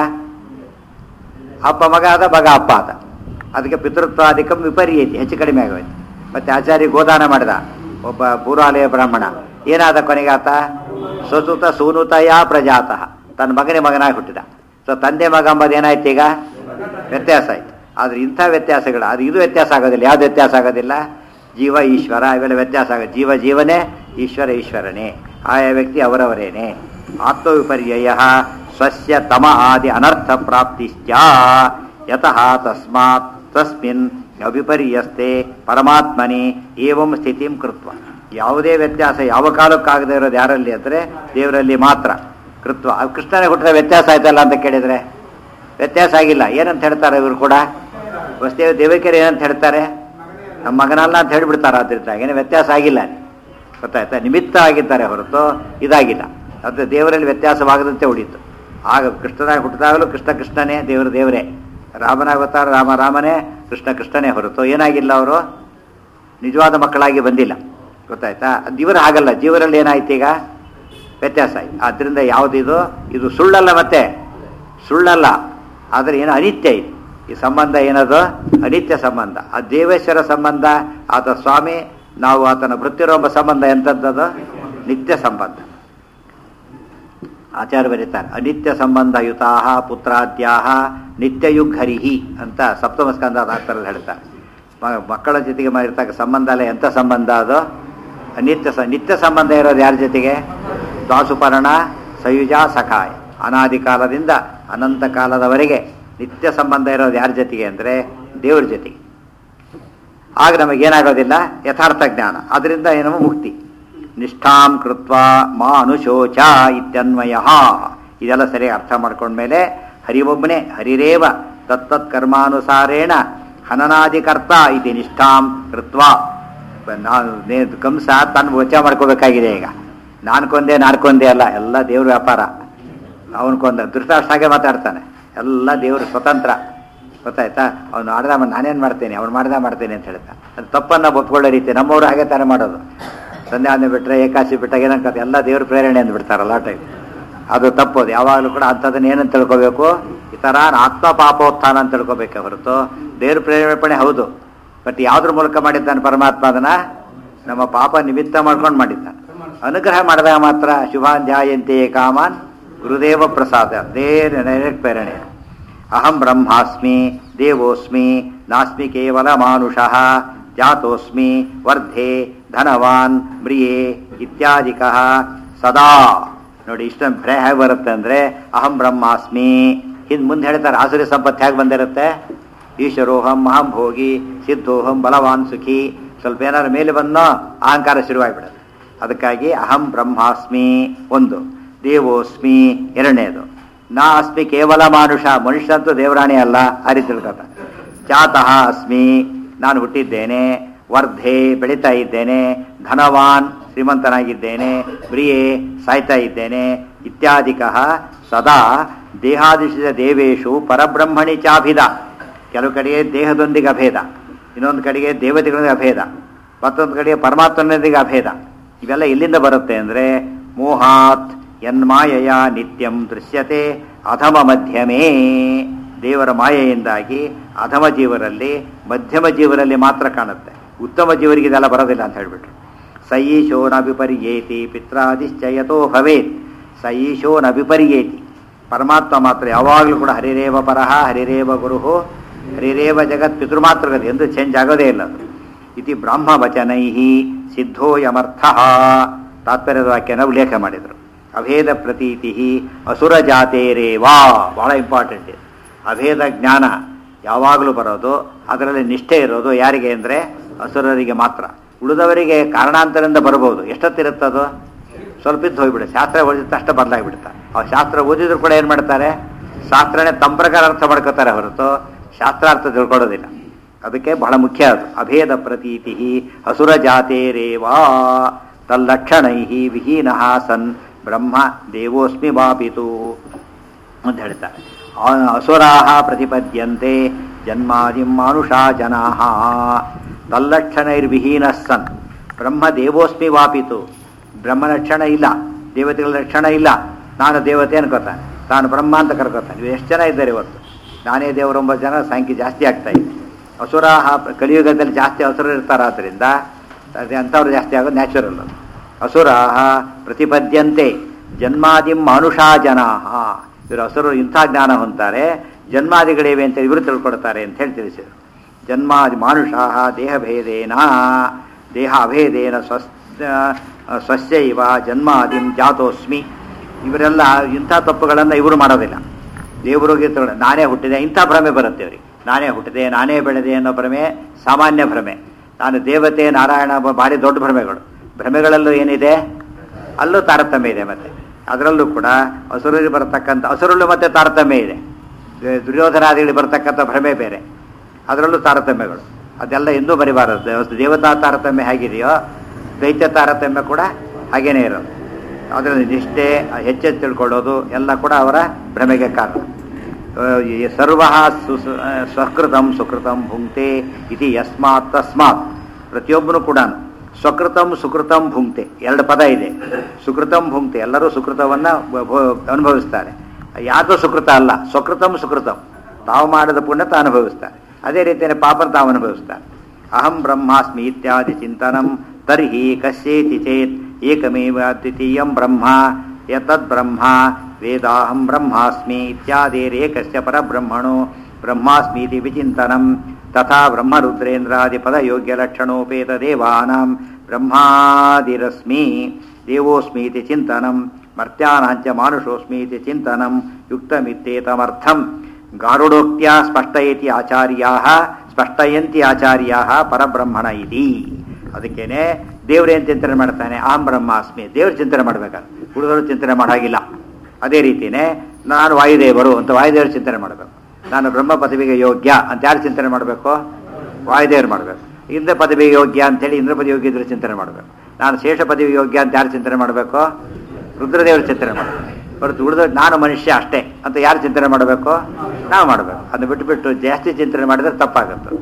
ಅಪ್ಪ ಮಗ ಆದ ಮಗ ಅಪ್ಪ ಆದ ಅದಕ್ಕೆ ಪಿತೃತ್ವಾಧಿಕಂ ವಿಪರ್ಯೇತಿ ಹೆಚ್ಚು ಕಡಿಮೆ ಆಗೋಯ್ತು ಮತ್ತೆ ಆಚಾರ್ಯ ಗೋದಾನ ಮಾಡಿದ ಒಬ್ಬ ಪೂರ್ವಾಲಯ ಬ್ರಾಹ್ಮಣ ಏನಾದ ಕೊನೆಗೆ ಆತ ಸ್ವಸುತ ಸೂನುತಯ ಪ್ರಜಾತಃ ತನ್ನ ಮಗನೇ ಮಗನಾಗಿ ಹುಟ್ಟಿದ ಸೊ ತಂದೆ ಮಗ ಅಂಬದು ಏನಾಯ್ತು ಈಗ ವ್ಯತ್ಯಾಸ ಆಯ್ತು ಆದ್ರೆ ಇಂಥ ವ್ಯತ್ಯಾಸಗಳು ಅದು ಇದು ವ್ಯತ್ಯಾಸ ಆಗೋದಿಲ್ಲ ಯಾವ್ದು ವ್ಯತ್ಯಾಸ ಆಗೋದಿಲ್ಲ ಜೀವ ಈಶ್ವರ ಇವೆಲ್ಲ ವ್ಯತ್ಯಾಸ ಆಗೋದು ಜೀವ ಜೀವನೇ ಈಶ್ವರ ಈಶ್ವರನೇ ಆಯಾ ವ್ಯಕ್ತಿ ಅವರವರೇನೆ ಆತ್ಮವಿಪರ್ಯಯ ಸ್ವಸ್ಯ ತಮ ಆದಿ ಅನರ್ಥ ಪ್ರಾಪ್ತಿಶ್ಚ ಯತಃ ತಸ್ಮಾತ್ ತಸ್ಮಿನ್ ಅವಿಪರ್ಯಸ್ತೆ ಪರಮಾತ್ಮನಿ ಏವಂ ಸ್ಥಿತಿಂ ಕೃತ್ವ ಯಾವುದೇ ವ್ಯತ್ಯಾಸ ಯಾವ ಕಾಲಕ್ಕಾಗದೇ ಇರೋದು ಯಾರಲ್ಲಿ ಅಂದರೆ ದೇವರಲ್ಲಿ ಮಾತ್ರ ಕೃತ್ವ ಅದು ಕೃಷ್ಣನೇ ಹುಟ್ಟಿದ ವ್ಯತ್ಯಾಸ ಆಯ್ತಲ್ಲ ಅಂತ ಕೇಳಿದರೆ ವ್ಯತ್ಯಾಸ ಆಗಿಲ್ಲ ಏನಂತ ಹೇಳ್ತಾರೆ ಇವರು ಕೂಡ ವಸ್ತೇವ ದೇವಕಿಯರು ಏನಂತ ಹೇಳ್ತಾರೆ ನಮ್ಮ ಮಗನಲ್ಲ ಅಂತ ಹೇಳಿಬಿಡ್ತಾರೆ ಅದರಿಂದ ಏನು ವ್ಯತ್ಯಾಸ ಆಗಿಲ್ಲ ಅಲ್ಲಿ. ಗೊತ್ತಾಯ್ತಾ ನಿಮಿತ್ತ ಆಗಿದ್ದಾರೆ ಹೊರತು ಇದಾಗಿಲ್ಲ ಅದು ದೇವರಲ್ಲಿ ವ್ಯತ್ಯಾಸವಾಗದಂತೆ ಉಳಿಯಿತು ಆಗ ಕೃಷ್ಣನಾಗಿ ಹುಟ್ಟಿದಾಗಲೂ ಕೃಷ್ಣ ಕೃಷ್ಣನೇ ದೇವರು ದೇವರೇ ರಾಮನಾಗುತ್ತಾರೆ ರಾಮ ರಾಮನೇ ಕೃಷ್ಣ ಕೃಷ್ಣನೇ ಹೊರತು ಏನಾಗಿಲ್ಲ ಅವರು ನಿಜವಾದ ಮಕ್ಕಳಾಗಿ ಬಂದಿಲ್ಲ ಗೊತ್ತಾಯ್ತಾ ಜೀವರ ಹಾಗಲ್ಲ ಜೀವರಲ್ಲಿ ಏನಾಯ್ತು ಈಗ ವ್ಯತ್ಯಾಸ ಆಯ್ತು ಆದ್ದರಿಂದ ಯಾವುದಿದು ಇದು ಸುಳ್ಳಲ್ಲ ಮತ್ತೆ ಸುಳ್ಳಲ್ಲ ಆದರೆ ಏನು ಅನಿತ್ಯ ಇದು ಈ ಸಂಬಂಧ ಏನದು ಅನಿತ್ಯ ಸಂಬಂಧ ಆ ದೇವೇಶ್ವರ ಸಂಬಂಧ ಆತ ಸ್ವಾಮಿ ನಾವು ಆತನ ವೃತ್ತಿರೋಂಬ ಸಂಬಂಧ ಎಂಥದ್ದದು ನಿತ್ಯ ಸಂಬಂಧ ಆಚಾರ್ಯ ಬರೀತಾರೆ ಅನಿತ್ಯ ಸಂಬಂಧಯುತಾ ಪುತ್ರಾದ್ಯಾ ನಿತ್ಯಯುಗ್ಹರಿಹಿ ಅಂತ ಸಪ್ತಮ ಸ್ಕಂದ ಅರ್ಥದಲ್ಲಿ ಹೇಳ್ತಾರೆ ಮ- ಮಕ್ಕಳ ಜೊತೆಗೆ ಮಾಡಿರ್ತಕ್ಕ ಸಂಬಂಧ ಅಲ್ಲ ಎಂಥ ಸಂಬಂಧ ಅದು ಅನಿತ್ಯ ಸ ನಿತ್ಯ ಸಂಬಂಧ ಇರೋದು ಯಾರ ಜೊತೆಗೆ ದಾಸುಪರ್ಣ ಸಯುಜ ಸಖಾಯ ಅನಾದಿ ಕಾಲದಿಂದ ಅನಂತ ಕಾಲದವರೆಗೆ ನಿತ್ಯ ಸಂಬಂಧ ಇರೋದು ಯಾರ ಜೊತೆಗೆ ಅಂದರೆ ದೇವ್ರ ಜೊತೆಗೆ ಆಗ ನಮಗೇನಾಗೋದಿಲ್ಲ ಯಥಾರ್ಥ ಜ್ಞಾನ ಅದರಿಂದ ಏನೋ ಮುಕ್ತಿ ನಿಷ್ಠಾಂ ಕೃತ್ವ ಮಾ ಅನುಶೋಚ ಇತ್ಯನ್ವಯ ಇದೆಲ್ಲ ಸರಿಯಾಗಿ ಅರ್ಥ ಮಾಡ್ಕೊಂಡ್ಮೇಲೆ ಹರಿವೊಬ್ಬನೇ ಹರಿರೇವ ತತ್ತತ್ ಕರ್ಮಾನುಸಾರೇಣ ಹನನಾದಿಕರ್ತ ಇದು ನಿಷ್ಠಾಂ ಕೃತ್ವ ನಾನು ನೇ- ಕಂಸ ತನ್ನ ವಚ ಮಾಡ್ಕೋಬೇಕಾಗಿದೆ ಈಗ ನಾನು ಕೊಂದೆ ನಾನು ಕೊಂದೆ ಅಲ್ಲ ಎಲ್ಲ ದೇವ್ರ ವ್ಯಾಪಾರ ಅವನು ಕೊಂದ ಧೃತರಾಷ್ಟ್ರಾಗೆ ಮಾತಾಡ್ತಾನೆ ಎಲ್ಲ ದೇವರು ಸ್ವತಂತ್ರ ಗೊತ್ತಾಯ್ತಾ ಅವನು ಆಡ್ದ ಮಾಡ್- ನಾನೇನ್ ಮಾಡ್ತೇನೆ ಅವ್ನು ಮಾಡ್ದ ಮಾಡ್ತೇನೆ ಅಂತ ಹೇಳ್ತಾ ಅದು ತಪ್ಪನ್ನ ಒಪ್ಕೊಳ್ಳೋ ರೀತಿ ನಮ್ಮವರು ಹಾಗೆ ತಾನೇ ಮಾಡೋದು ಸಂಧ್ಯಾ ಆದ್ಮೇಲೆ ಬಿಟ್ರೆ ಏಕಾಶಿ ಬಿಟ್ಟಾಗ ಏನಂತ ಎಲ್ಲ ದೇವ್ರ ಪ್ರೇರಣೆ ಅಂತ ಬಿಡ್ತಾರಲ್ಲ ಆ ಟೈಮ್ ಅದು ತಪ್ಪೋದು ಯಾವಾಗಲೂ ಕೂಡ ಅಂಥದ್ದನ್ನ ಏನಂತ ತಿಳ್ಕೊಬೇಕು ಈ ಥರ ಆತ್ಮ ಪಾಪೋತ್ಥಾನ ಅಂತ ತಿಳ್ಕೊಬೇಕೆ ಹೊರತು ದೇವ್ರ ಪ್ರೇರೇಪಣೆ ಹೌದು ಬಟ್ ಯಾವ್ದ್ರ ಮೂಲಕ ಮಾಡಿದ್ದಾನೆ ಪರಮಾತ್ಮ ಅದನ್ನ ನಮ್ಮ ಪಾಪ ನಿಮಿತ್ತ ಮಾಡ್ಕೊಂಡು ಮಾಡಿದ್ದಾನೆ ಅನುಗ್ರಹ ಮಾಡಿದಾಗ ಮಾತ್ರ ಶುಭಾಧ್ಯಾಯಂತೆ ಕಾಮಾನ್ ಗುರುದೇವ ಪ್ರಸಾದ ಅದೇ ಡೈರೆಕ್ಟ್ ಪ್ರೇರಣೆ ಅಹಂ ಬ್ರಹ್ಮಾಸ್ಮಿ ದೇವೋಸ್ಮಿ ನಾಸ್ಮಿ ಕೇವಲ ಮಾನುಷಃ ಜಾತೋಸ್ಮಿ ವರ್ಧೆ ಧನವಾನ್ ಮ್ರಿಯೆ ಇತ್ಯಾದಿಕ ಸದಾ ನೋಡಿ ಇಷ್ಟೊಂದು ಭಯ ಹೇಗೆ ಬರುತ್ತೆ ಅಂದ್ರೆ ಅಹಂ ಬ್ರಹ್ಮಾಸ್ಮಿ ಹಿಂದ್ ಮುಂದೆ ಹೇಳ್ತಾರೆ ಆಸುರಿ ಸಂಪತ್ತು ಹೇಗೆ ಬಂದಿರುತ್ತೆ ಈಶ್ವರೋಹಂ ಅಹಂ ಭೋಗಿ ಸಿದ್ಧೋಹಂ ಬಲವಾನ್ ಸುಖಿ ಸ್ವಲ್ಪ ಏನಾದ್ರು ಮೇಲೆ ಬಂದೋ ಅಹಂಕಾರ ಶುರುವಾಗ್ಬಿಡುತ್ತೆ ಅದಕ್ಕಾಗಿ ಅಹಂ ಬ್ರಹ್ಮಾಸ್ಮಿ ಒಂದು ದೇವೋಸ್ಮಿ ಎರಡನೇದು ನಾ ಅಸ್ಮಿ ಕೇವಲ ಮಾನುಷ ಮನುಷ್ಯ ಅಂತೂ ದೇವರಾಣಿ ಅಲ್ಲ ಆ ರೀತಿ ತಿಳ್ಕೊತ ಜಾತಃ ಅಸ್ಮಿ ನಾನು ಹುಟ್ಟಿದ್ದೇನೆ ವರ್ಧೆ ಬೆಳೀತಾ ಇದ್ದೇನೆ ಧನವಾನ್ ಶ್ರೀಮಂತನಾಗಿದ್ದೇನೆ ಪ್ರಿಯೆ ಸಾಯ್ತಾ ಇದ್ದೇನೆ ಇತ್ಯಾದಿಕ ಸದಾ ದೇಹಾದಿಶಿತ ದೇವೇಶು ಪರಬ್ರಹ್ಮಣಿ ಚಾಭಿದ ಕೆಲವು ಕಡೆಗೆ ದೇಹದೊಂದಿಗೆ ಅಭೇದ ಇನ್ನೊಂದು ಕಡೆಗೆ ದೇವತೆಗಳೊಂದಿಗೆ ಅಭೇದ ಮತ್ತೊಂದು ಕಡೆಗೆ ಪರಮಾತ್ಮನೊಂದಿಗೆ ಅಭೇದ ಇವೆಲ್ಲ ಎಲ್ಲಿಂದ ಬರುತ್ತೆ ಅಂದರೆ ಮೋಹಾತ್ ಯನ್ಮಾಯಯ ನಿತ್ಯಂ ದೃಶ್ಯತೆ ಅಧಮ ಮಧ್ಯಮೇ ದೇವರ ಮಾಯೆಯಿಂದಾಗಿ ಅಧಮ ಜೀವರಲ್ಲಿ ಮಧ್ಯಮ ಜೀವರಲ್ಲಿ ಮಾತ್ರ ಕಾಣುತ್ತೆ ಉತ್ತಮ ಜೀವರಿಗೆ ಇದೆಲ್ಲ ಬರೋದಿಲ್ಲ ಅಂತ ಹೇಳ್ಬಿಟ್ರು ಸ ಈಶೋ ನ ವಿಪರ್ಯೇತಿ ಪಿತ್ರಾದಿಶ್ಚಯತೋ ಭವೇತ್ ಸ ಈಶೋ ನ ವಿಪರ್ಯೇತಿ ಪರಮಾತ್ಮ ಮಾತ್ರ ಯಾವಾಗಲೂ ಕೂಡ ಹರಿರೇವ ಪರಹ ಹರಿರೇವ ಗುರುಹು ಹರಿರೇವ ಜಗತ್ ಪಿತೃಮಾತೃಗತಿ ಎಂದು ಚೇಂಜ್ ಆಗೋದೇ ಇಲ್ಲ ಅದು ಇತಿ ಬ್ರಹ್ಮ ವಚನೈ ಸಿದ್ಧೋಯಮರ್ಥ ತಾತ್ಪರ್ಯದ ವಾಕ್ಯನ ಉಲ್ಲೇಖ ಮಾಡಿದರು ಅಭೇದ ಪ್ರತೀತಿ ಅಸುರ ಜಾತೇರೇವಾ ಬಹಳ ಇಂಪಾರ್ಟೆಂಟ್ ಇದು ಅಭೇದ ಜ್ಞಾನ ಯಾವಾಗಲೂ ಬರೋದು ಅದರಲ್ಲಿ ನಿಷ್ಠೆ ಇರೋದು ಯಾರಿಗೆ ಅಂದರೆ ಅಸುರರಿಗೆ ಮಾತ್ರ ಉಳಿದವರಿಗೆ ಕಾರಣಾಂತರದಿಂದ ಬರಬಹುದು ಎಷ್ಟೊತ್ತಿರುತ್ತದು ಸ್ವಲ್ಪ ಇದ್ದು ಹೋಗ್ಬಿಡುತ್ತೆ ಶಾಸ್ತ್ರ ಓದಿದ ತಕ್ಷಣ ಬದಲಾಗಿಬಿಡ್ತಾರೆ ಆ ಶಾಸ್ತ್ರ ಓದಿದ್ರು ಕೂಡ ಏನು ಮಾಡ್ತಾರೆ ಶಾಸ್ತ್ರನೇ ತಮ್ಮ ಪ್ರಕಾರ ಅರ್ಥ ಮಾಡ್ಕೋತಾರೆ ಹೊರತು ಶಾಸ್ತ್ರಾರ್ಥ ತಿಳ್ಕೊಳ್ಳೋದಿಲ್ಲ ಅದಕ್ಕೆ ಬಹಳ ಮುಖ್ಯ ಅದು ಅಭೇದ ಪ್ರತೀತಿ ಅಸುರ ಜಾತೇರೇವಾ ತಲ್ಲಕ್ಷಣೈ ವಿಹೀನ ಸನ್ ಬ್ರಹ್ಮ ದೇವೋಸ್ಮಿ ವಾಪಿತು ಅಂತ ಹೇಳ್ತಾರೆ ಅಸುರಾ ಪ್ರತಿಪದ್ಯಂತೆ ಜನ್ಮಾದಿಂ ಮಾನುಷಾ ಜನಾ ತಲ್ಲಕ್ಷಣೈರ್ವಿಹೀನ ಸನ್ ಬ್ರಹ್ಮ ದೇವೋಸ್ಮಿ ವಾಪಿತು ಬ್ರಹ್ಮ ಲಕ್ಷಣ ಇಲ್ಲ ದೇವತೆಗಳ ಲಕ್ಷಣ ಇಲ್ಲ ನಾನು ದೇವತೆ ಅನ್ಕೋತಾನೆ ತಾನು ಬ್ರಹ್ಮ ಅಂತ ಕರ್ಕೋತಾನೆ ಇವು ಎಷ್ಟು ಜನ ಇದ್ದಾರೆ ಇವತ್ತು ನಾನೇ ದೇವರೊಂಬತ್ತು ಜನ ಸಂಖ್ಯೆ ಜಾಸ್ತಿ ಆಗ್ತಾ ಇದೆ ಅಸುರಾಹ ಕಲಿಯುಗದಲ್ಲಿ ಜಾಸ್ತಿ ಅಸುರರು ಇರ್ತಾರಾದ್ರಿಂದ ಅದೇ ಅಂಥವ್ರು ಜಾಸ್ತಿ ಆಗೋದು ನ್ಯಾಚುರಲ್ ಅದು ಅಸುರಾಹ ಪ್ರತಿಪದ್ಯಂತೆ ಜನ್ಮಾದಿಂ ಮಾನುಷಾ ಜನಾ ಇವರು ಅಸುರರು ಇಂಥ ಜ್ಞಾನ ಹೊಂತಾರೆ ಜನ್ಮಾದಿಗಳಿವೆ ಅಂತ ಇವರು ತಿಳ್ಕೊಡ್ತಾರೆ ಅಂತ ಹೇಳಿ ತಿಳಿಸಿದರು ಜನ್ಮಾದಿ ಮಾನುಷಾ ದೇಹಭೇದೇನ ದೇಹ ಅಭೇದೇನ ಸ್ವಸ್ ಸ್ವಸ್ಯೈವ ಜನ್ಮಾದಿಂ ಜಾತೋಸ್ಮಿ ಇವರೆಲ್ಲ ಇಂಥ ತಪ್ಪುಗಳನ್ನು ಇವರು ಮಾಡೋದಿಲ್ಲ ದೇವರಿಗೆ ತಿಳ್ಕೊಂಡು ನಾನೇ ಹುಟ್ಟಿದೆ ಇಂಥ ಭ್ರಮೆ ಬರುತ್ತೆ ಅವರಿಗೆ ನಾನೇ ಹುಟ್ಟಿದೆ ನಾನೇ ಬೆಳೆದೆ ಅನ್ನೋ ಭ್ರಮೆ ಸಾಮಾನ್ಯ ಭ್ರಮೆ ನಾನು ದೇವತೆ ನಾರಾಯಣ ಬ- ಭಾರಿ ದೊಡ್ಡ ಭ್ರಮೆಗಳು ಭ್ರಮೆಗಳಲ್ಲೂ ಏನಿದೆ ಅಲ್ಲೂ ತಾರತಮ್ಯ ಇದೆ ಮತ್ತೆ ಅದರಲ್ಲೂ ಕೂಡ ಹಸುರಲ್ಲಿ ಬರತಕ್ಕಂಥ ಹಸುರಲ್ಲೂ ಮತ್ತೆ ತಾರತಮ್ಯ ಇದೆ ದು- ದುರ್ಯೋಧನಾದಿಗಳಿಗೆ ಬರತಕ್ಕಂಥ ಭ್ರಮೆ ಬೇರೆ ಅದರಲ್ಲೂ ತಾರತಮ್ಯಗಳು ಅದೆಲ್ಲ ಎಂದೂ ಬರಿಬಾರದು ದೇವತಾ ತಾರತಮ್ಯ ಹೇಗಿದೆಯೋ ದೈತ್ಯ ತಾರತಮ್ಯ ಕೂಡ ಹಾಗೇನೇ ಇರೋದು ಅದರಲ್ಲಿ ನಿಷ್ಠೆ ಹೆಚ್ಚೆಚ್ಚು ತಿಳ್ಕೊಳ್ಳೋದು ಎಲ್ಲ ಕೂಡ ಅವರ ಭ್ರಮೆಗೆ ಕಾರಣ ಸರ್ವ ಸ್ವಕೃತಂ ಸುಕೃತಂ ಭುಂಕ್ತೆ ಇತಿ ಯಸ್ಮಾತ್ ತಸ್ಮಾತ್ ಪ್ರತಿಯೊಬ್ಬನು ಕೂಡ ಸ್ವಕೃತಂ ಸುಕೃತಂ ಭುಂಕ್ತೆ ಎರಡು ಪದ ಇದೆ ಸುಕೃತಂ ಭುಂಕ್ತೆ ಎಲ್ಲರೂ ಸುಕೃತವನ್ನ ಭ- ಭ- ಅನುಭವಿಸ್ತಾರೆ ಯಾವುದು ಸುಕೃತ ಅಲ್ಲ ಸ್ವಕೃತಂ ಸುಕೃತಂ ತಾವು ಮಾಡಿದ ಪುಣ್ಯ ತಾವು ಅನುಭವಿಸ್ತಾರೆ ಅದೇ ರೀತಿಯಲ್ಲಿ ಪಾಪನ ತಾವು ಅನುಭವಿಸ್ತಾರೆ ಅಹಂ ಬ್ರಹ್ಮಾಸ್ಮಿ ಇತ್ಯಾದಿ ಚಿಂತನಂ ತರ್ಹಿ ಕಸ್ಯೇತಿ ಚೇತ್ ಏಕಮೇವ ದ್ವಿತೀಯಂ ಬ್ರಹ್ಮ ಯತದ್ ಬ್ರಹ್ಮ ವೇದಾಹಂ ಬ್ರಹ್ಮಾಸ್ಮಿ ಇತ್ಯಾದಿರೇಕಸ್ಯ ಪರಬ್ರಹ್ಮಣೋ ಬ್ರಹ್ಮಾಸ್ಮೀತಿ ವಿಚಿಂತನಂ ತಥಾ ಬ್ರಹ್ಮರುದ್ರೇಂದ್ರಾದಿ ಪದಯೋಗ್ಯಲಕ್ಷಣೋಪೇತ ದೇವಾನಾಂ ಬ್ರಹ್ಮಾದಿರಸ್ಮಿ ದೇವೋಸ್ಮೀತಿ ಚಿಂತನಂ ಮರ್ತ್ಯಾನಾಂಚ ಮಾನುಷೋಸ್ಮೀತಿ ಚಿಂತನಂ ಯುಕ್ತಮಿತ್ತೇತಮರ್ಥಂ ಗಾರುಡೋಕ್ತ್ಯ ಸ್ಪಷ್ಟಯತಿ ಆಚಾರ್ಯಾಹ ಸ್ಪಷ್ಟಯಂತಿ ಆಚಾರ್ಯಾಹ ಪರಬ್ರಹ್ಮಣ ಇತಿ ಅದಕ್ಕೇನೆ ದೇವ್ರೇನು ಚಿಂತನೆ ಮಾಡ್ತಾನೆ ಅಹಂ ಬ್ರಹ್ಮಾಸ್ಮಿ ದೇವ್ರ ಚಿಂತನೆ ಮಾಡ್ಬೇಕಾದ್ರೆ ಹುಡುಗರು ಚಿಂತನೆ ಮಾಡಾಗಿಲ್ಲ ಅದೇ ರೀತಿನೇ ನಾನು ವಾಯುದೇವರು ಅಂತ ವಾಯುದೇವರು ಚಿಂತನೆ ಮಾಡಬೇಕು ನಾನು ಬ್ರಹ್ಮ ಪದವಿಗೆ ಯೋಗ್ಯ ಅಂತ ಯಾರು ಚಿಂತನೆ ಮಾಡಬೇಕು ವಾಯುದೇವರು ಮಾಡಬೇಕು ಇಂದ್ರ ಪದವಿಗೆ ಯೋಗ್ಯ ಅಂತೇಳಿ ಇಂದ್ರ ಪದವಿ ಯೋಗ್ಯ ಇದ್ರೆ ಚಿಂತನೆ ಮಾಡಬೇಕು ನಾನು ಶೇಷ ಪದವಿಗೆ ಯೋಗ್ಯ ಅಂತ ಯಾರು ಚಿಂತನೆ ಮಾಡಬೇಕು ರುದ್ರದೇವರು ಚಿಂತನೆ ಮಾಡಬೇಕು ಹೊರತು ಉಳಿದ ನಾನು ಮನುಷ್ಯ ಅಷ್ಟೇ ಅಂತ ಯಾರು ಚಿಂತನೆ ಮಾಡಬೇಕು ನಾವು ಮಾಡಬೇಕು ಅದನ್ನ ಬಿಟ್ಟುಬಿಟ್ಟು ಜಾಸ್ತಿ ಚಿಂತನೆ ಮಾಡಿದ್ರೆ ತಪ್ಪಾಗುತ್ತೆ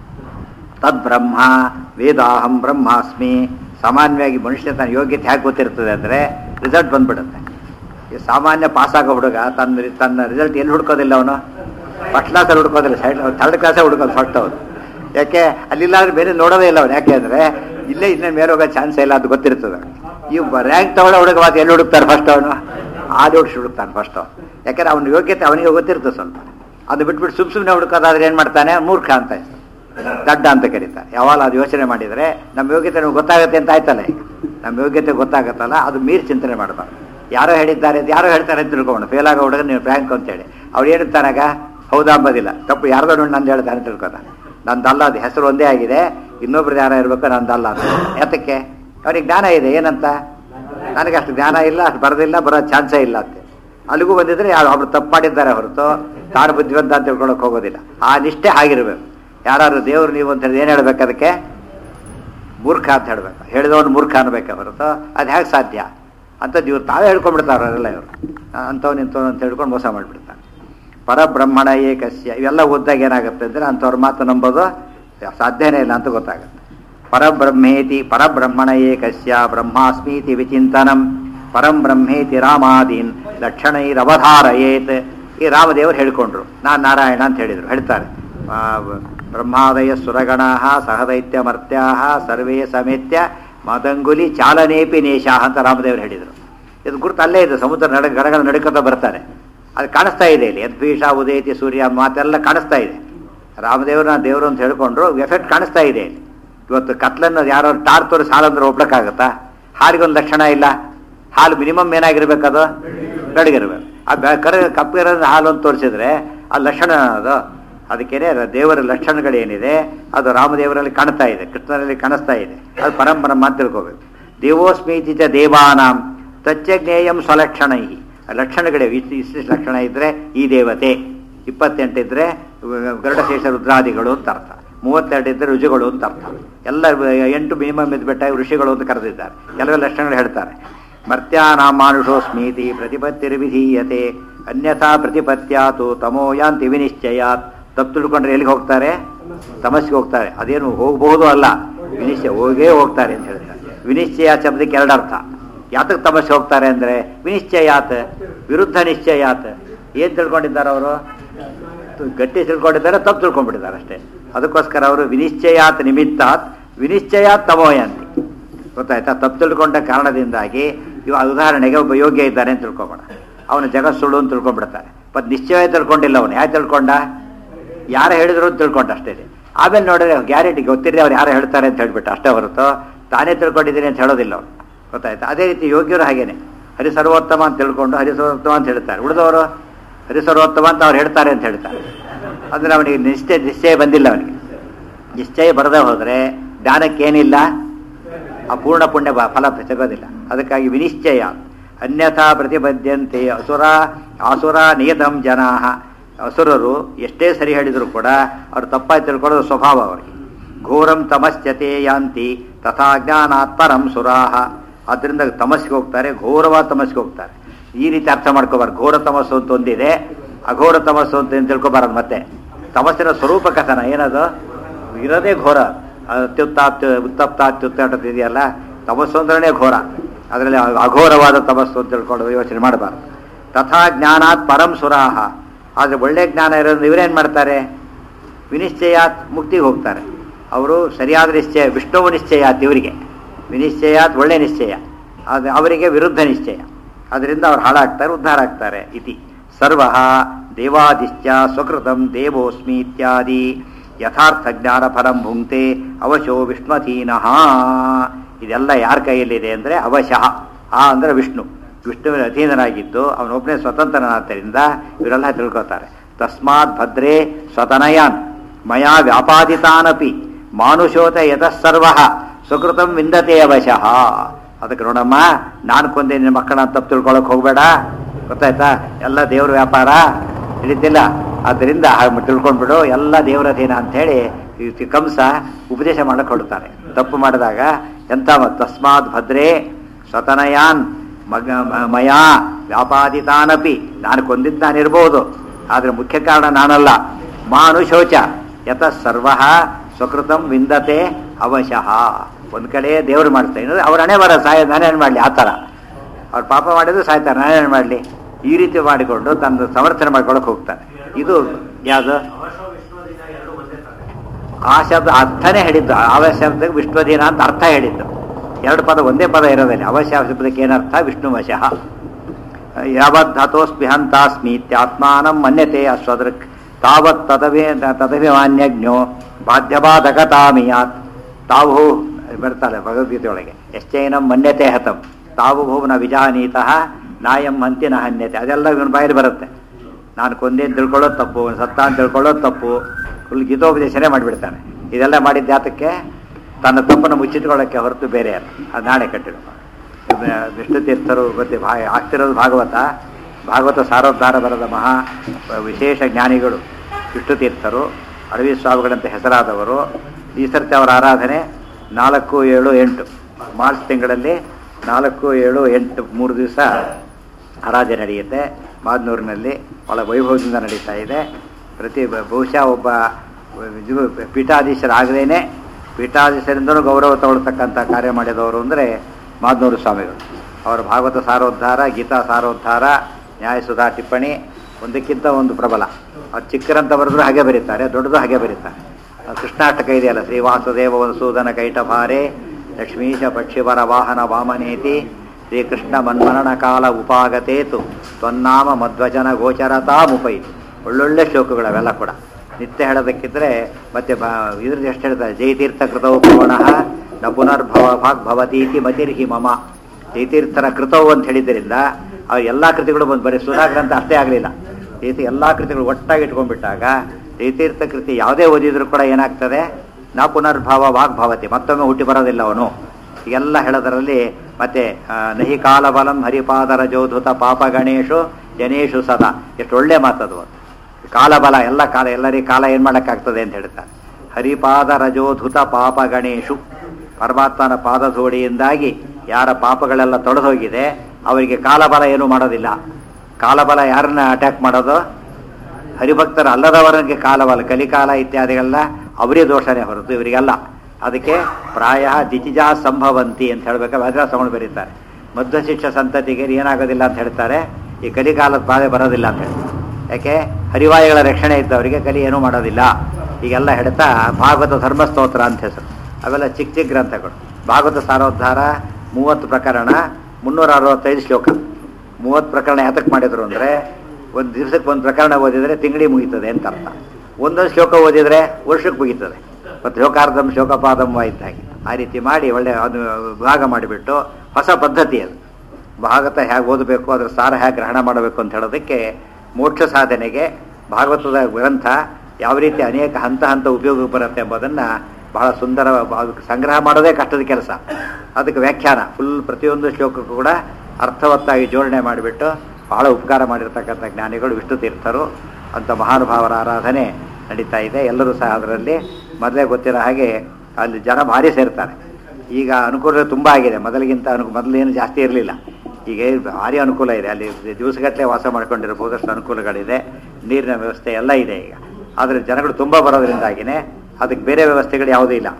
ತದ್ ಬ್ರಹ್ಮ ವೇದಾಹಂ ಬ್ರಹ್ಮಾಸ್ಮಿ ಸಾಮಾನ್ಯವಾಗಿ ಮನುಷ್ಯ ತನ್ನ ಯೋಗ್ಯತೆ ಹೇಗೆ ಗೊತ್ತಿರ್ತದೆ ಅಂದರೆ ರಿಸಲ್ಟ್ ಬಂದ್ಬಿಡುತ್ತೆ ಈ ಸಾಮಾನ್ಯ ಪಾಸ್ ಆಗೋ ಹುಡುಗ ತನ್ನ ತನ್ನ ರಿಸಲ್ಟ್ ಎಲ್ಲಿ ಹುಡ್ಕೋದಿಲ್ಲ ಅವನು ಫಸ್ಟ್ ಕ್ಲಾಸಲ್ಲಿ ಹುಡ್ಕೋದಿಲ್ಲ ಸೈಡ್ ಥರ್ಡ್ ಕ್ಲಾಸೇ ಹುಡ್ಕೋದು ಫಸ್ಟ್ ಅವನು ಯಾಕೆ ಅಲ್ಲಿಲ್ಲ ಅಂದ್ರೆ ಬೇರೆ ನೋಡೋದೇ ಇಲ್ಲ ಅವನು ಯಾಕೆ ಅಂದರೆ ಇಲ್ಲೇ ಇನ್ನೇನು ಮೇಲೆ ಹೋಗೋ ಚಾನ್ಸ್ ಇಲ್ಲ ಅಂತ ಗೊತ್ತಿರ್ತದೆ ಈ ರ್ಯಾಂಕ್ ತಗೊಳ್ಳೋ ಹುಡುಗ ಮಾತು ಎಲ್ಲಿ ಹುಡುಕ್ತಾರೆ ಫಸ್ಟ್ ಅವನು ಆಡಿ ಹುಡುಗಿ ಹುಡುಕ್ತಾನೆ ಫಸ್ಟ್ ಅವನು ಯಾಕಂದ್ರೆ ಅವನ ಯೋಗ್ಯತೆ ಅವನಿಗೆ ಗೊತ್ತಿರ್ತದೆ ಸ್ವಲ್ಪ ಅದು ಬಿಟ್ಬಿಟ್ಟು ಸುಮ್ ಸುಮ್ಮನೆ ಹುಡುಕೋದಾದ್ರೆ ಏನು ಮಾಡ್ತಾನೆ ಮೂರ್ಖ ಅಂತ ದಡ್ಡ ಅಂತ ಕರೀತಾರೆ ಯಾವಾಗ ಅದು ಯೋಚನೆ ಮಾಡಿದರೆ ನಮ್ಮ ಯೋಗ್ಯತೆ ನಮ್ಗೆ ಗೊತ್ತಾಗುತ್ತೆ ಅಂತ ಆಯ್ತಲ್ಲ ಈಗ ನಮ್ಮ ಯೋಗ್ಯತೆ ಗೊತ್ತಾಗತ್ತಲ್ಲ ಅದು ಮೀರಿ ಚಿಂತನೆ ಮಾಡಬಾರ್ದು ಯಾರೋ ಹೇಳಿದ್ದಾರೆ ಅಂತ ಯಾರೋ ಹೇಳ್ತಾರೆ ಅಂತ ತಿಳ್ಕೊಂಡು ಫೇಲ್ ಆಗೋ ಹುಡುಗ ನೀವು ಬ್ಯಾಂಕ್ ಅಂತೇಳಿ ಅವ್ರು ಏನಿರ್ತಾನಾಗ ಹೌದಾ ಅಂಬೋದಿಲ್ಲ ತಪ್ಪು ಯಾರ್ದೋ ನೋಡಿ ನಂದು ಹೇಳ್ತಾನೆ ಅಂತ ತಿಳ್ಕೊತ ನಂದಲ್ಲ ಅದು ಹೆಸರು ಒಂದೇ ಆಗಿದೆ ಇನ್ನೊಬ್ರದ್ದು ಯಾರೋ ಇರಬೇಕು ನಂದಲ್ಲ ಅಂತ ಯಾತಕ್ಕೆ ಅವ್ರಿಗೆ ಜ್ಞಾನ ಇದೆ ಏನಂತ ನನಗೆ ಅಷ್ಟು ಜ್ಞಾನ ಇಲ್ಲ ಅಷ್ಟು ಬರೋದಿಲ್ಲ ಬರೋ ಚಾನ್ಸೇ ಇಲ್ಲ ಅಂತ ಅಲ್ಲಿಗೂ ಬಂದಿದ್ರೆ ಯಾರು ಅವ್ರು ತಪ್ಪು ಮಾಡಿದ್ದಾರೆ ಹೊರತು ತಾನು ಬುದ್ಧಿವಂತ ಅಂತ ತಿಳ್ಕೊಳಕ್ ಹೋಗೋದಿಲ್ಲ ಆ ನಿಷ್ಠೆ ಆಗಿರ್ಬೇಕು ಯಾರು ದೇವ್ರು ನೀವು ಅಂತ ಹೇಳಿ ಏನು ಹೇಳ್ಬೇಕು ಅದಕ್ಕೆ ಮೂರ್ಖ ಅಂತ ಹೇಳ್ಬೇಕು ಹೇಳಿದವನು ಮೂರ್ಖ ಅನ್ಬೇಕೆ ಹೊರತು ಅದು ಹೇಗೆ ಸಾಧ್ಯ ಅಂಥದ್ದು ಇವ್ರು ತಾವೇ ಹೇಳ್ಕೊಂಡ್ಬಿಡ್ತಾರೆ ಅವರೆಲ್ಲ ಇವರು ಅಂಥವ್ನು ಇಂಥವ್ನು ಅಂತ ಹೇಳ್ಕೊಂಡು ಮೋಸ ಮಾಡಿಬಿಡ್ತಾರೆ ಪರಬ್ರಹ್ಮಣ ಏಕಸ್ಯ ಇವೆಲ್ಲ ಓದ್ದಾಗ ಏನಾಗುತ್ತೆ ಅಂದರೆ ಅಂಥವ್ರ ಮಾತು ನಂಬೋದು ಸಾಧ್ಯನೇ ಇಲ್ಲ ಅಂತ ಗೊತ್ತಾಗುತ್ತೆ ಪರಬ್ರಹ್ಮೇತಿ ಪರಬ್ರಹ್ಮಣ ಏಕಸ್ಯ ಬ್ರಹ್ಮಾಸ್ಮೀತಿ ವಿಚಿಂತನಂ ಪರಂ ಬ್ರಹ್ಮೇತಿ ರಾಮಾದೀನ್ ಲಕ್ಷಣೈರವಧಾರಯೇತ್ ಈ ರಾಮದೇವರು ಹೇಳ್ಕೊಂಡ್ರು ನಾನು ನಾರಾಯಣ ಅಂತ ಹೇಳಿದರು ಹೇಳ್ತಾರೆ ಆ, ಬ್ರಹ್ಮಾದಯ ಸುರಗಣ ಸಹದೈತ್ಯ ಮರ್ತ್ಯಾ ಸರ್ವೇ ಸಮೇತ್ಯ ಮದಂಗುಲಿ ಚಾಲನೇಪಿ ನೇಶಾಹ ಅಂತ ರಾಮದೇವರು ಹೇಳಿದರು ಇದು ಗುರುತು ಅಲ್ಲೇ ಇದೆ ಸಮುದ್ರ ನಡ ಗಡಗಳ ನಡ್ಕೊತ ಬರ್ತಾರೆ ಅದು ಕಾಣಿಸ್ತಾ ಇದೆ ಇಲ್ಲಿ ಯದ್ಭೀಷ ಉದಯತಿ ಸೂರ್ಯ ಮಾತೆಲ್ಲ ಕಾಣಿಸ್ತಾ ಇದೆ ರಾಮದೇವ್ರನ್ನ ದೇವರು ಅಂತ ಹೇಳ್ಕೊಂಡ್ರು ಎಫೆಕ್ಟ್ ಕಾಣಿಸ್ತಾ ಇದೆ ಇಲ್ಲಿ. ಇವತ್ತು ಕತ್ಲನ್ನು ಯಾರೋ ಟಾರ್ ತೋರಿಸಿ ಹಾಲಂದ್ರೆ ಒಬ್ಳಕ್ಕಾಗತ್ತಾ ಹಾಲಿಗೊಂದು ಲಕ್ಷಣ ಇಲ್ಲ ಹಾಲು ಮಿನಿಮಮ್ ಏನಾಗಿರ್ಬೇಕದು ಬೆಳಗಿರ್ಬೇಕು ಆ ಬೆ- ಕರ ಕಪ್ಪಿರೋ ಹಾಲು ಅಂತ ತೋರಿಸಿದ್ರೆ ಆ ಲಕ್ಷಣ ಅದು ಅದಕ್ಕೇನೆ ರ- ದೇವರ ಲಕ್ಷಣಗಳೇನಿದೆ ಅದು ರಾಮದೇವರಲ್ಲಿ ಕಾಣ್ತಾ ಇದೆ ಕೃಷ್ಣನಲ್ಲಿ ಕಾಣಿಸ್ತಾ ಇದೆ ಅದು ಪರಂಪರಂ ಅಂತ ತಿಳ್ಕೋಬೇಕು ದೇವೋಸ್ಮೀತಿ ಚ ದೇವಾನಾಂ ತಚ್ಚಜ್ಞೇಯಂ ಸ್ವಲಕ್ಷಣೈ ಆ ಲಕ್ಷಣಗಳೇ ಇಷ್ಟು ಇಷ್ಟು ಲಕ್ಷಣ ಇದ್ರೆ ಈ ದೇವತೆ ಇಪ್ಪತ್ತೆಂಟು ಇದ್ರೆ ಗರುಡಶೇಷ ರುದ್ರಾದಿಗಳು ಅಂತ ಅರ್ಥ ಮೂವತ್ತೆರಡು ಇದ್ರೆ ರುಜುಗಳು ಅಂತ ಅರ್ಥ ಎಲ್ಲ ಎಂಟು ಮಿನಿಮಮ್ ಇದ್ಬಿಟ್ಟ ಋಷಿಗಳು ಅಂತ ಕರೆದಿದ್ದಾರೆ ಕೆಲವು ಲಕ್ಷಣಗಳು ಹೇಳ್ತಾರೆ ಮರ್ತ್ಯಾನಾಮಾನುಷೋಸ್ಮೀತಿ ಪ್ರತಿಪತ್ತಿರ್ವಿಧೀಯತೆ ಅನ್ಯಥಾ ಪ್ರತಿಪತ್ಯಾತು ತಮೋ ಯಾಂತಿ ವಿನಿಶ್ಚಯಾತ್ ತಪ್ಪು ತಿಳ್ಕೊಂಡ್ರೆ ಎಲ್ಲಿಗೆ ಹೋಗ್ತಾರೆ ತಮಸ್ಸಿಗೆ ಹೋಗ್ತಾರೆ ಅದೇನು ಹೋಗಬಹುದು ಅಲ್ಲ ವಿನಿಶ್ಚಯ ಹೋಗೇ ಹೋಗ್ತಾರೆ ಅಂತ ಹೇಳ್ತಾರೆ ವಿನಿಶ್ಚಯ ಶಬ್ದಕ್ಕೆ ಎರಡು ಅರ್ಥ ಯಾತಕ್ಕೆ ತಮಸ್ಸೆ ಹೋಗ್ತಾರೆ ಅಂದ್ರೆ ವಿನಿಶ್ಚಯಾತ್ ವಿರುದ್ಧ ನಿಶ್ಚಯಾತ್ ಏನ್ ತಿಳ್ಕೊಂಡಿದ್ದಾರೆ ಅವರು ಗಟ್ಟಿ ತಿಳ್ಕೊಂಡಿದ್ದಾರೆ ತಪ್ಪು ತಿಳ್ಕೊಂಡ್ಬಿಟ್ಟಿದ್ದಾರೆ ಅಷ್ಟೇ ಅದಕ್ಕೋಸ್ಕರ ಅವರು ವಿನಿಶ್ಚಯಾತ್ ನಿಮಿತ್ತಾತ್ ವಿನಿಶ್ಚಯಾತ್ ತಮೋಯಾಂತಿ ಗೊತ್ತಾಯ್ತಾ ತಪ್ಪು ತಿಳ್ಕೊಂಡ ಕಾರಣದಿಂದಾಗಿ ಇವ ಉದಾಹರಣೆಗೆ ಒಬ್ಬ ಯೋಗ್ಯ ಇದ್ದಾನೆ ಅಂತ ತಿಳ್ಕೊಬೇಡ ಅವನು ಜಗತ್ ಸುಳ್ಳು ಅಂತ ತಿಳ್ಕೊಂಡ್ಬಿಡ್ತಾರೆ ಬಟ್ ನಿಶ್ಚಯ ತಿಳ್ಕೊಂಡಿಲ್ಲ ಅವನು ಯಾಕೆ ತಿಳ್ಕೊಂಡ ಯಾರು ಹೇಳಿದ್ರು ಅಂತ ತಿಳ್ಕೊಂಡ ಅಷ್ಟೇ ಆಮೇಲೆ ನೋಡಿದ್ರೆ ಗ್ಯಾರಂಟಿ ಗೊತ್ತಿರಲಿ ಅವ್ರು ಯಾರು ಹೇಳ್ತಾರೆ ಅಂತ ಹೇಳ್ಬಿಟ್ಟು ಅಷ್ಟೇ ಹೊರತು ತಾನೇ ತಿಳ್ಕೊಂಡಿದ್ದೀನಿ ಅಂತ ಹೇಳೋದಿಲ್ಲ ಅವನು ಗೊತ್ತಾಯ್ತಾ ಅದೇ ರೀತಿ ಯೋಗ್ಯರು ಹಾಗೇನೆ ಹರಿಸರ್ವೋತ್ತಮ ಅಂತ ತಿಳ್ಕೊಂಡು ಹರಿಸರ್ವೋತ್ತಮ ಅಂತ ಹೇಳ್ತಾರೆ ಉಳಿದವರು ಹರಿಸರ್ವೋತ್ತಮ ಅಂತ ಅವ್ರು ಹೇಳ್ತಾರೆ ಅಂತ ಹೇಳ್ತಾರೆ ಅಂದ್ರೆ ಅವನಿಗೆ ನಿಶ್ಚಯ ನಿಶ್ಚಯ ಬಂದಿಲ್ಲ ಅವನಿಗೆ ನಿಶ್ಚಯ ಬರದೇ ಹೋದರೆ ಜ್ಞಾನಕ್ಕೇನಿಲ್ಲ ಆ ಪೂರ್ಣ ಪುಣ್ಯ ಬ- ಫಲ ಸಿಗೋದಿಲ್ಲ ಅದಕ್ಕಾಗಿ ವಿನಿಶ್ಚಯ ಅನ್ಯಥಾ ಪ್ರತಿಬದ್ಧಂತೆ ಅಸುರ ಅಸುರ ನಿಯತಂ ಜನಾ ಅಸುರರು ಎಷ್ಟೇ ಸರಿ ಹೇಳಿದ್ರು ಕೂಡ ಅವ್ರು ತಪ್ಪಾಗಿ ತಿಳ್ಕೊಳ್ಳೋದು ಸ್ವಭಾವ ಅವರಿಗೆ ಘೋರಂ ತಮಶ್ಚತೆ ಯಾಂತಿ ತಥಾ ಜ್ಞಾನಾತ್ ಪರಂ ಸುರಾಹ ಅದರಿಂದ ತಮಸ್ಸಿಗೆ ಹೋಗ್ತಾರೆ ಘೋರವಾದ ತಮಸ್ಸಿಗೆ ಹೋಗ್ತಾರೆ ಈ ರೀತಿ ಅರ್ಥ ಮಾಡ್ಕೋಬಾರ್ದು ಘೋರ ತಮಸ್ಸು ಅಂತ ಒಂದಿದೆ ಅಘೋರ ತಮಸ್ಸು ಅಂತ ಏನ್ ತಿಳ್ಕೊಬಾರದು ಮತ್ತೆ ತಮಸ್ಸಿನ ಸ್ವರೂಪ ಕಥನ ಏನದು ಇರೋದೇ ಘೋರ ಅತ್ಯುತ್ತಾತ್ಯ ಉತ್ತಪ್ತ ಅತ್ಯುತ್ತಾಟ ಇದೆಯಲ್ಲ ತಪಸ್ಸು ಅಂದ್ರೇ ಘೋರ ಅದರಲ್ಲಿ ಅಘೋರವಾದ ತಪಸ್ಸು ಅಂತ ತಿಳ್ಕೊಂಡು ಯೋಚನೆ ಮಾಡಬಾರ್ದು ತಥಾ ಜ್ಞಾನಾತ್ ಪರಂ ಸುರಾಹ ಆದರೆ ಒಳ್ಳೆ ಜ್ಞಾನ ಇರೋದು ಇವರೇನು ಮಾಡ್ತಾರೆ ವಿನಿಶ್ಚಯಾತ್ ಮುಕ್ತಿಗೆ ಹೋಗ್ತಾರೆ ಅವರು ಸರಿಯಾದ ನಿಶ್ಚಯ ವಿಷ್ಣುವು ನಿಶ್ಚಯಾತ್ ಇವರಿಗೆ ವಿನಿಶ್ಚಯಾತ್ ಒಳ್ಳೆ ನಿಶ್ಚಯ ಅದು ಅವರಿಗೆ ವಿರುದ್ಧ ನಿಶ್ಚಯ ಅದರಿಂದ ಅವ್ರು ಹಾಳಾಗ್ತಾರೆ ಉದ್ಧಾರ ಆಗ್ತಾರೆ ಇತಿ ಸರ್ವ ದೇವಾದಿಶ್ಚ ಸ್ವಕೃತಂ ದೇವೋಸ್ಮಿ ಇತ್ಯಾದಿ ಯಥಾರ್ಥ ಜ್ಞಾನ ಫಲಂ ಭುಂಕ್ತೆ ಅವಶೋ ವಿಷ್ಣುಧೀನಃ ಇದೆಲ್ಲ ಯಾರ ಕೈಯಲ್ಲಿದೆ ಅಂದರೆ ಅವಶಃ ಆ ಅಂದರೆ ವಿಷ್ಣು ವಿಷ್ಣುವಿನ ಅಧೀನರಾಗಿದ್ದು ಅವನೊಬ್ಬನೇ ಸ್ವತಂತ್ರನಾದ್ದರಿಂದ ಇವರೆಲ್ಲ ತಿಳ್ಕೊತಾರೆ ತಸ್ಮಾತ್ ಭದ್ರೇ ಸ್ವತನಯಾನ್ ಮಯಾ ವ್ಯಾಪಾದಿತಾನಪಿ ಮಾನುಷೋತ ಯತಃ ಸರ್ವ ಸುಕೃತಂ ವಿಂದತೆ ಅವಶಃ ಅದಕ್ಕೆ ನೋಡಮ್ಮ ನಾನು ಕೊಂದೆ ನಿನ್ನ ಮಕ್ಕಳನ್ನ ತಪ್ಪು ತಿಳ್ಕೊಳಕ್ ಹೋಗ್ಬೇಡ ಗೊತ್ತಾಯ್ತಾ ಎಲ್ಲ ದೇವ್ರ ವ್ಯಾಪಾರ ಹಿಡಿತಿಲ್ಲ ಆದ್ದರಿಂದ ಹಾಗೆ ತಿಳ್ಕೊಂಡ್ಬಿಡು ಎಲ್ಲ ದೇವರ ಅಧೀನ ಅಂಥೇಳಿ ಈ ಕಂಸ ಉಪದೇಶ ಮಾಡಕ್ಕೆ ಹೊಡ್ತಾನೆ ತಪ್ಪು ಮಾಡಿದಾಗ ಎಂತ ಮ- ತಸ್ಮಾತ್ ಭದ್ರೇ ಸ್ವತನಯಾನ್ ಮಗ ಮ- ಮಯಾ ವ್ಯಾಪಾದಿತಾನಪಿ ನಾನು ಕೊಂದಿದ್ದು ನಾನಿರ್ಬೋದು ಆದರೆ ಮುಖ್ಯ ಕಾರಣ ನಾನಲ್ಲ ಮಾನುಶೋಚ ಯತಃ ಸರ್ವ ಸ್ವಕೃತಂ ವಿಂದತೆ ಅವಶಃ ಒಂದು ಕಡೆ ದೇವರು ಮಾಡ್ತಾ ಇನ್ನೊಂದು ಅವ್ರ ಹಣೆ ಬರ ಸಾಯ ನಾನೇನು ಮಾಡಲಿ ಆ ಥರ ಅವ್ರು ಪಾಪ ಮಾಡಿದ್ರು ಸಾಯ್ತಾರೆ ನಾನೇನು ಮಾಡಲಿ ಈ ರೀತಿ ಮಾಡಿಕೊಂಡು ತನ್ನ ಸಮರ್ಥನೆ ಮಾಡ್ಕೊಳಕ್ಕೆ ಹೋಗ್ತಾರೆ ಇದು ಯಾವುದು ಆ ಶಬ್ದ ಅರ್ಥನೇ ಹೇಳಿದ್ದು ಅವ ಶಬ್ದಕ್ಕೆ ವಿಷ್ಣುವಧೀನ ಅಂತ ಅರ್ಥ ಹೇಳಿದ್ದು ಎರಡು ಪದ ಒಂದೇ ಪದ ಇರೋದಿಲ್ಲ ಅವಶ್ಯ ಶಬ್ದಕ್ಕೆ ಏನರ್ಥ ವಿಷ್ಣು ವಶಃ ಯಾವದ್ಧತೋಸ್ಮಿ ಹಂತಾಸ್ಮಿ ಇತ್ಯಾತ್ಮಾನಂ ಮನ್ಯತೆ ಅಶ್ವದೃಕ್ ತಾವತ್ ತದವೇ ತದಭಿಮಾನ್ಯಜ್ಞೋ ಬಾಧ್ಯಬಾಧಕತಾಮಿಯಾತ್ ತಾವು ಬರ್ತಾರೆ ಭಗವದ್ಗೀತೆಯೊಳಗೆ ಎಶ್ಚೈನಂ ಮನ್ಯತೆ ಹತಂ ತಾವು ಭೂಮನ ವಿಜಾನೀತಃ ನಾಯಂ ಹಂತಿನ ಹನ್ಯತೆ ಅದೆಲ್ಲ ಇವನ ಬಾಯಲ್ಲಿ ಬರುತ್ತೆ ನಾನು ಕೊಂದೆ ಅಂತ ತಿಳ್ಕೊಳ್ಳೋದು ತಪ್ಪು ಸತ್ತ ಅಂತ ತಿಳ್ಕೊಳ್ಳೋದು ತಪ್ಪು ಫುಲ್ ಗೀತೋಪದೇಶನೇ ಮಾಡಿಬಿಡ್ತಾನೆ ಇದೆಲ್ಲ ಮಾಡಿದ್ದ ಯಾತಕ್ಕೆ ತನ್ನ ತಪ್ಪನ್ನು ಮುಚ್ಚಿಟ್ಕೊಳ್ಳೋಕ್ಕೆ ಹೊರತು ಬೇರೆ ಅಲ್ಲ ಅದು ನಾಳೆ ಕಟ್ಟಿಡು ವಿಷ್ಣು ತೀರ್ಥರು ಗೊತ್ತಿ ಭಾ ಆಗ್ತಿರೋದು ಭಾಗವತ ಭಾಗವತ ಸಾರೋದ್ಧಾರ ಬರದ ಮಹಾ ವಿಶೇಷ ಜ್ಞಾನಿಗಳು ವಿಷ್ಣು ತೀರ್ಥರು ಅರವಿಂದ ಸ್ವಾಮಿಗಳಂತ ಹೆಸರಾದವರು ಈ ಸರ್ತಿ ಅವರ ಆರಾಧನೆ ನಾಲ್ಕು ಏಳು ಎಂಟು ಮಾರ್ಚ್ ತಿಂಗಳಲ್ಲಿ ನಾಲ್ಕು ಏಳು ಎಂಟು ಮೂರು ದಿವಸ ಆರಾಧನೆ ನಡೆಯುತ್ತೆ ಮಾದನೂರಿನಲ್ಲಿ ಭಾಳ ವೈಭವದಿಂದ ನಡೀತಾ ಇದೆ ಪ್ರತಿ ಬ- ಬಹುಶಃ ಒಬ್ಬ ಇದು ಪೀಠಾಧೀಶರಾಗದೇನೆ ಪೀಠಾಧೀಶರಿಂದಲೂ ಗೌರವ ತಗೊಳ್ತಕ್ಕಂಥ ಕಾರ್ಯ ಮಾಡಿದವರು ಅಂದರೆ ಮಾದನೂರು ಸ್ವಾಮಿಗಳು ಅವರ ಭಾಗವತ ಸಾರೋದ್ಧಾರ ಗೀತಾ ಸಾರೋದ್ಧಾರ ನ್ಯಾಯಸುಧಾ ಟಿಪ್ಪಣಿ ಒಂದಕ್ಕಿಂತ ಒಂದು ಪ್ರಬಲ ಅವ್ರು ಚಿಕ್ಕರಂತ ಬರೆದ್ರು ಹಾಗೆ ಬರೀತಾರೆ ದೊಡ್ಡದು ಹಾಗೆ ಬರೀತಾರೆ ಆ ಕೃಷ್ಣಾಷ್ಟಕ ಇದೆಯಲ್ಲ ಶ್ರೀ ವಾಸುದೇವ ವಸೂದನ ಕೈಟಭಾರೆ ಲಕ್ಷ್ಮೀಶ ಪಕ್ಷಿವರ ವಾಹನ ವಾಮನೇತಿ ಶ್ರೀಕೃಷ್ಣ ಮನ್ಮರಣ ಕಾಲ ಉಪಾಗತೇತು ತ್ವನ್ನಾಮ ಮಧ್ವಜನ ಗೋಚರತಾ ಮುಪೈತು ಒಳ್ಳೊಳ್ಳೆ ಶ್ಲೋಕಗಳು ಅವೆಲ್ಲ ಕೂಡ ನಿತ್ಯ ಹೇಳೋದಕ್ಕಿದ್ರೆ ಮತ್ತೆ ಬ ಇದ್ರ ಎಷ್ಟು ಹೇಳ್ತಾರೆ ಜಯತೀರ್ಥ ಕೃತವು ಪವನಃ ನ ಪುನರ್ಭವ ಭಾಗ್ ಭವತೀತಿ ಮತಿರ್ಹಿ ಮಮ ಜಯತೀರ್ಥರ ಕೃತವು ಅಂತ ಹೇಳಿದ್ದರಿಂದ ಅವ್ರ ಎಲ್ಲ ಕೃತಿಗಳು ಬಂದು ಬರೀ ಸುಧಾಕರ್ ಅಂತ ಅಷ್ಟೇ ಆಗಲಿಲ್ಲ ಜಯತಿ ಎಲ್ಲ ಕೃತಿಗಳು ಒಟ್ಟಾಗಿ ಇಟ್ಕೊಂಡ್ಬಿಟ್ಟಾಗ ಜಯತೀರ್ಥ ಕೃತಿ ಯಾವುದೇ ಓದಿದ್ರು ಕೂಡ ಏನಾಗ್ತದೆ ನಾ ಪುನರ್ಭವ ವಾಗ್ ಭವತಿ ಮತ್ತೊಮ್ಮೆ ಹುಟ್ಟಿ ಬರೋದಿಲ್ಲ ಅವನು ಎಲ್ಲ ಹೇಳೋದರಲ್ಲಿ ಮತ್ತೆ ಆ, ನಹಿ ಕಾಲಬಲಂ ಹರಿಪಾದರ ಜೋಧುತ ಪಾಪ ಗಣೇಶು ಜನೇಶು ಸದಾ ಎಷ್ಟು ಒಳ್ಳೆ ಮಾತದು ಅದು ಕಾಲಬಲ ಎಲ್ಲ ಕಾಲ ಎಲ್ಲರಿಗೆ ಕಾಲ ಏನು ಮಾಡೋಕ್ಕಾಗ್ತದೆ ಅಂತ ಹೇಳ್ತಾರೆ ಹರಿಪಾದ ರಜೋಧುತ ಪಾಪ ಗಣೇಶು ಪರಮಾತ್ಮನ ಪಾದಧೂಳಿಯಿಂದಾಗಿ ಯಾರ ಪಾಪಗಳೆಲ್ಲ ತೊಡೆದೋಗಿದೆ ಅವರಿಗೆ ಕಾಲಬಲ ಏನೂ ಮಾಡೋದಿಲ್ಲ ಕಾಲಬಲ ಯಾರನ್ನ ಅಟ್ಯಾಕ್ ಮಾಡೋದು ಹರಿಭಕ್ತರ ಅಲ್ಲದವರಿಗೆ ಕಾಲವಲ್ಲ ಕಲಿಕಾಲ ಇತ್ಯಾದಿಗಳೆಲ್ಲ ಅವರೇ ದೋಷನೇ ಹೊರತು ಇವರಿಗೆಲ್ಲ ಅದಕ್ಕೆ ಪ್ರಾಯ ದಿತಿಜಾ ಸಂಭವಂತಿ ಅಂತ ಹೇಳ್ಬೇಕು ವ್ಯಾಸರಾಸಗಳು ಬರೀತಾರೆ ಮಧ್ವ ಶಿಕ್ಷ ಸಂತತಿಗೆ ಏನಾಗೋದಿಲ್ಲ ಅಂತ ಹೇಳ್ತಾರೆ ಈ ಕಲಿಕಾಲದ ಬಾಧೆ ಬರೋದಿಲ್ಲ ಅಂತ ಹೇಳ್ತಾರೆ ಯಾಕೆ ಹರಿವಾಯುಗಳ ರಕ್ಷಣೆ ಇದ್ದವರಿಗೆ ಕಲಿ ಏನೂ ಮಾಡೋದಿಲ್ಲ ಈಗೆಲ್ಲ ಹೇಳ್ತಾ ಭಾಗವತ ಧರ್ಮಸ್ತೋತ್ರ ಅಂತ ಹೆಸರು ಅವೆಲ್ಲ ಚಿಕ್ಕ ಚಿಕ್ಕ ಗ್ರಂಥಗಳು ಭಾಗವತ ಸಾರೋದ್ಧಾರ ಮೂವತ್ತು ಪ್ರಕರಣ ಮುನ್ನೂರ ಅರವತ್ತೈದು ಶ್ಲೋಕ ಮೂವತ್ತು ಪ್ರಕರಣ ಯಾತಕ್ಕೆ ಮಾಡಿದ್ರು ಅಂದರೆ ಒಂದು ದಿವಸಕ್ಕೆ ಒಂದು ಪ್ರಕರಣ ಓದಿದರೆ ತಿಂಗಳಿ ಮುಗೀತದೆ ಅಂತ ಅರ್ಥ ಒಂದೊಂದು ಶ್ಲೋಕ ಓದಿದರೆ ವರ್ಷಕ್ಕೆ ಮುಗೀತದೆ ಮತ್ತು ಶ್ಲೋಕಾರ್ಧಂ ಶ್ಲೋಕಪಾದಂ ಇದ್ದ ಹಾಗೆ ಆ ರೀತಿ ಮಾಡಿ ಒಳ್ಳೆ ಅದು ಭಾಗ ಮಾಡಿಬಿಟ್ಟು ಹೊಸ ಪದ್ಧತಿ ಅದು ಭಾಗವತ ಹೇಗೆ ಓದಬೇಕು ಅದರ ಸಾರ ಹೇಗೆ ಗ್ರಹಣ ಮಾಡಬೇಕು ಅಂತ ಹೇಳೋದಕ್ಕೆ ಮೋಕ್ಷ ಸಾಧನೆಗೆ ಭಾಗವತದ ಗ್ರಂಥ ಯಾವ ರೀತಿ ಅನೇಕ ಹಂತ ಹಂತ ಉಪಯೋಗಕ್ಕೆ ಬರುತ್ತೆ ಎಂಬುದನ್ನು ಬಹಳ ಸುಂದರ ಅದಕ್ಕೆ ಸಂಗ್ರಹ ಮಾಡೋದೇ ಕಷ್ಟದ ಕೆಲಸ ಅದಕ್ಕೆ ವ್ಯಾಖ್ಯಾನ ಫುಲ್ ಪ್ರತಿಯೊಂದು ಶ್ಲೋಕಕ್ಕೂ ಕೂಡ ಅರ್ಥವತ್ತಾಗಿ ಜೋಡಣೆ ಮಾಡಿಬಿಟ್ಟು ಬಹಳ ಉಪಕಾರ ಮಾಡಿರ್ತಕ್ಕಂಥ ಜ್ಞಾನಿಗಳು ವಿಷ್ಣು ತೀರ್ಥರು ಅಂತ ಮಹಾನುಭಾವರ ಆರಾಧನೆ ನಡೀತಾ ಇದೆ ಎಲ್ಲರೂ ಸಹ ಅದರಲ್ಲಿ ಮೊದಲೇ ಗೊತ್ತಿರೋ ಹಾಗೆ ಅಲ್ಲಿ ಜನ ಭಾರಿ ಸೇರ್ತಾರೆ ಈಗ ಅನುಕೂಲ ತುಂಬ ಆಗಿದೆ ಮೊದಲಿಗಿಂತ ಅನು ಮೊದಲೇನು ಜಾಸ್ತಿ ಇರಲಿಲ್ಲ ಈಗ ಭಾರಿ ಅನುಕೂಲ ಇದೆ ಅಲ್ಲಿ ದಿವಸಗಟ್ಟಲೆ ವಾಸ ಮಾಡ್ಕೊಂಡಿರಬಹುದಷ್ಟು ಅನುಕೂಲಗಳಿದೆ ನೀರಿನ ವ್ಯವಸ್ಥೆ ಎಲ್ಲ ಇದೆ ಈಗ ಆದರೆ ಜನಗಳು ತುಂಬ ಬರೋದ್ರಿಂದಾಗಿನೇ ಅದಕ್ಕೆ ಬೇರೆ ವ್ಯವಸ್ಥೆಗಳು ಯಾವುದೂ ಇಲ್ಲ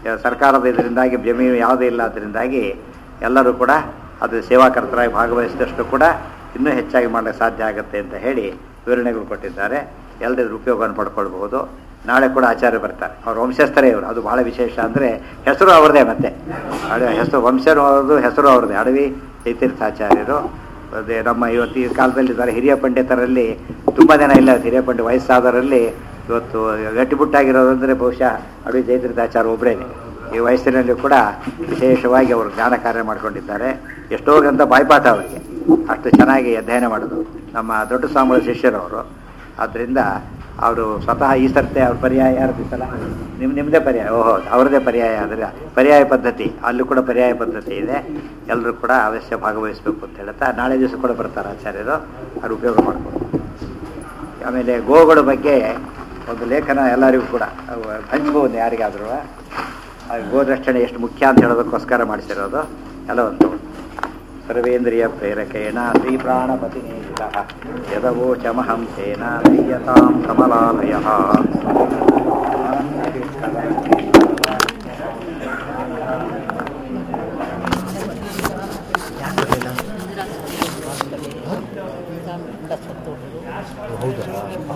ಯ- ಸರ್ಕಾರದ ಇದರಿಂದಾಗಿ ಜಮೀನು ಯಾವುದೇ ಇಲ್ಲ ಅದರಿಂದಾಗಿ ಎಲ್ಲರೂ ಕೂಡ ಅದು ಸೇವಾಕರ್ತರಾಗಿ ಭಾಗವಹಿಸಿದಷ್ಟು ಕೂಡ ಇನ್ನೂ ಹೆಚ್ಚಾಗಿ ಮಾಡಲಿಕ್ಕೆ ಸಾಧ್ಯ ಆಗುತ್ತೆ ಅಂತ ಹೇಳಿ ವಿವರಣೆಗಳು ಕೊಟ್ಟಿದ್ದಾರೆ ಎಲ್ಲರ ಉಪಯೋಗವನ್ನು ಪಡ್ಕೊಳ್ಬಹುದು ನಾಳೆ ಕೂಡ ಆಚಾರ್ಯ ಬರ್ತಾರೆ ಅವ್ರ ವಂಶಸ್ಥರೇ ಇವರು ಅದು ಬಹಳ ವಿಶೇಷ ಅಂದರೆ ಹೆಸರು ಅವ್ರದ್ದೇ ಮತ್ತೆ ಅಡ ಹೆಸರು ವಂಶರು ಅವ್ರದ್ದು ಹೆಸರು ಅವ್ರದ್ದೇ ಅಡವಿ ಚೈತೀರ್ಥಾಚಾರ್ಯರು ಅದೇ ನಮ್ಮ ಇವತ್ತು ಈ ಕಾಲದಲ್ಲಿ ಇದ್ದಾರೆ ಹಿರಿಯ ಪಂಡಿತರಲ್ಲಿ ತುಂಬ ಜನ ಇಲ್ಲ ಹಿರಿಯ ಪಂಡಿತ ವಯಸ್ಸಾದವರಲ್ಲಿ ಇವತ್ತು ಗಟ್ಟಿಬುಟ್ಟಾಗಿರೋದು ಅಂದರೆ ಬಹುಶಃ ಅಡವಿ ಜಯತೀರ್ಥಾಚಾರ್ಯ ಒಬ್ಬರೇನೆ ಈ ವಯಸ್ಸಿನಲ್ಲಿ ಕೂಡ ವಿಶೇಷವಾಗಿ ಅವರು ಜ್ಞಾನ ಕಾರ್ಯ ಮಾಡ್ಕೊಂಡಿದ್ದಾರೆ ಎಷ್ಟೋ ಗ್ರಂಥ ಬಾಯ್ಪಾಠ ಅವರಿಗೆ ಅಷ್ಟು ಚೆನ್ನಾಗಿ ಅಧ್ಯಯನ ಮಾಡೋದು ನಮ್ಮ ದೊಡ್ಡ ಸ್ವಾಮಿಗಳ ಶಿಷ್ಯರವರು ಆದ್ದರಿಂದ ಅವರು ಸ್ವತಃ ಈ ಸರ್ತೆ ಅವ್ರ ಪರ್ಯಾಯ ಯಾರು ಸಲ ನಿಮ್ಮ ನಿಮ್ಮದೇ ಪರ್ಯಾಯ ಓಹೋ ಅವರದೇ ಪರ್ಯಾಯ ಆದರೆ ಪರ್ಯಾಯ ಪದ್ಧತಿ ಅಲ್ಲೂ ಕೂಡ ಪರ್ಯಾಯ ಪದ್ಧತಿ ಇದೆ ಎಲ್ಲರೂ ಕೂಡ ಅವಶ್ಯ ಭಾಗವಹಿಸಬೇಕು ಅಂತ ಹೇಳ್ತಾ ನಾಳೆ ದಿವಸ ಕೂಡ ಬರ್ತಾರೆ ಆಚಾರ್ಯರು ಅವ್ರು ಉಪಯೋಗ ಮಾಡ್ಬೋದು ಆಮೇಲೆ ಗೋಗಳ ಬಗ್ಗೆ ಒಂದು ಲೇಖನ ಎಲ್ಲರಿಗೂ ಕೂಡ ಅವು ಹಂಚ್ಬೋದು ಯಾರಿಗಾದರೂ ಆ ಗೋರಕ್ಷಣೆ ಎಷ್ಟು ಮುಖ್ಯ ಅಂತ ಹೇಳೋದಕ್ಕೋಸ್ಕರ ಮಾಡಿಸಿರೋದು ಎಲ್ಲ ಒಂದು ಸರ್ವೇಂದ್ರಿಯ ಪ್ರೇರಕೇಣ ಶ್ರೀ ಪ್ರಾಣಪತಿ ಯದವೋಚಮಹಂ ತೇನ ದೀಯತಾಂ ಕಮಲಾಲಯ ಹೌದಾ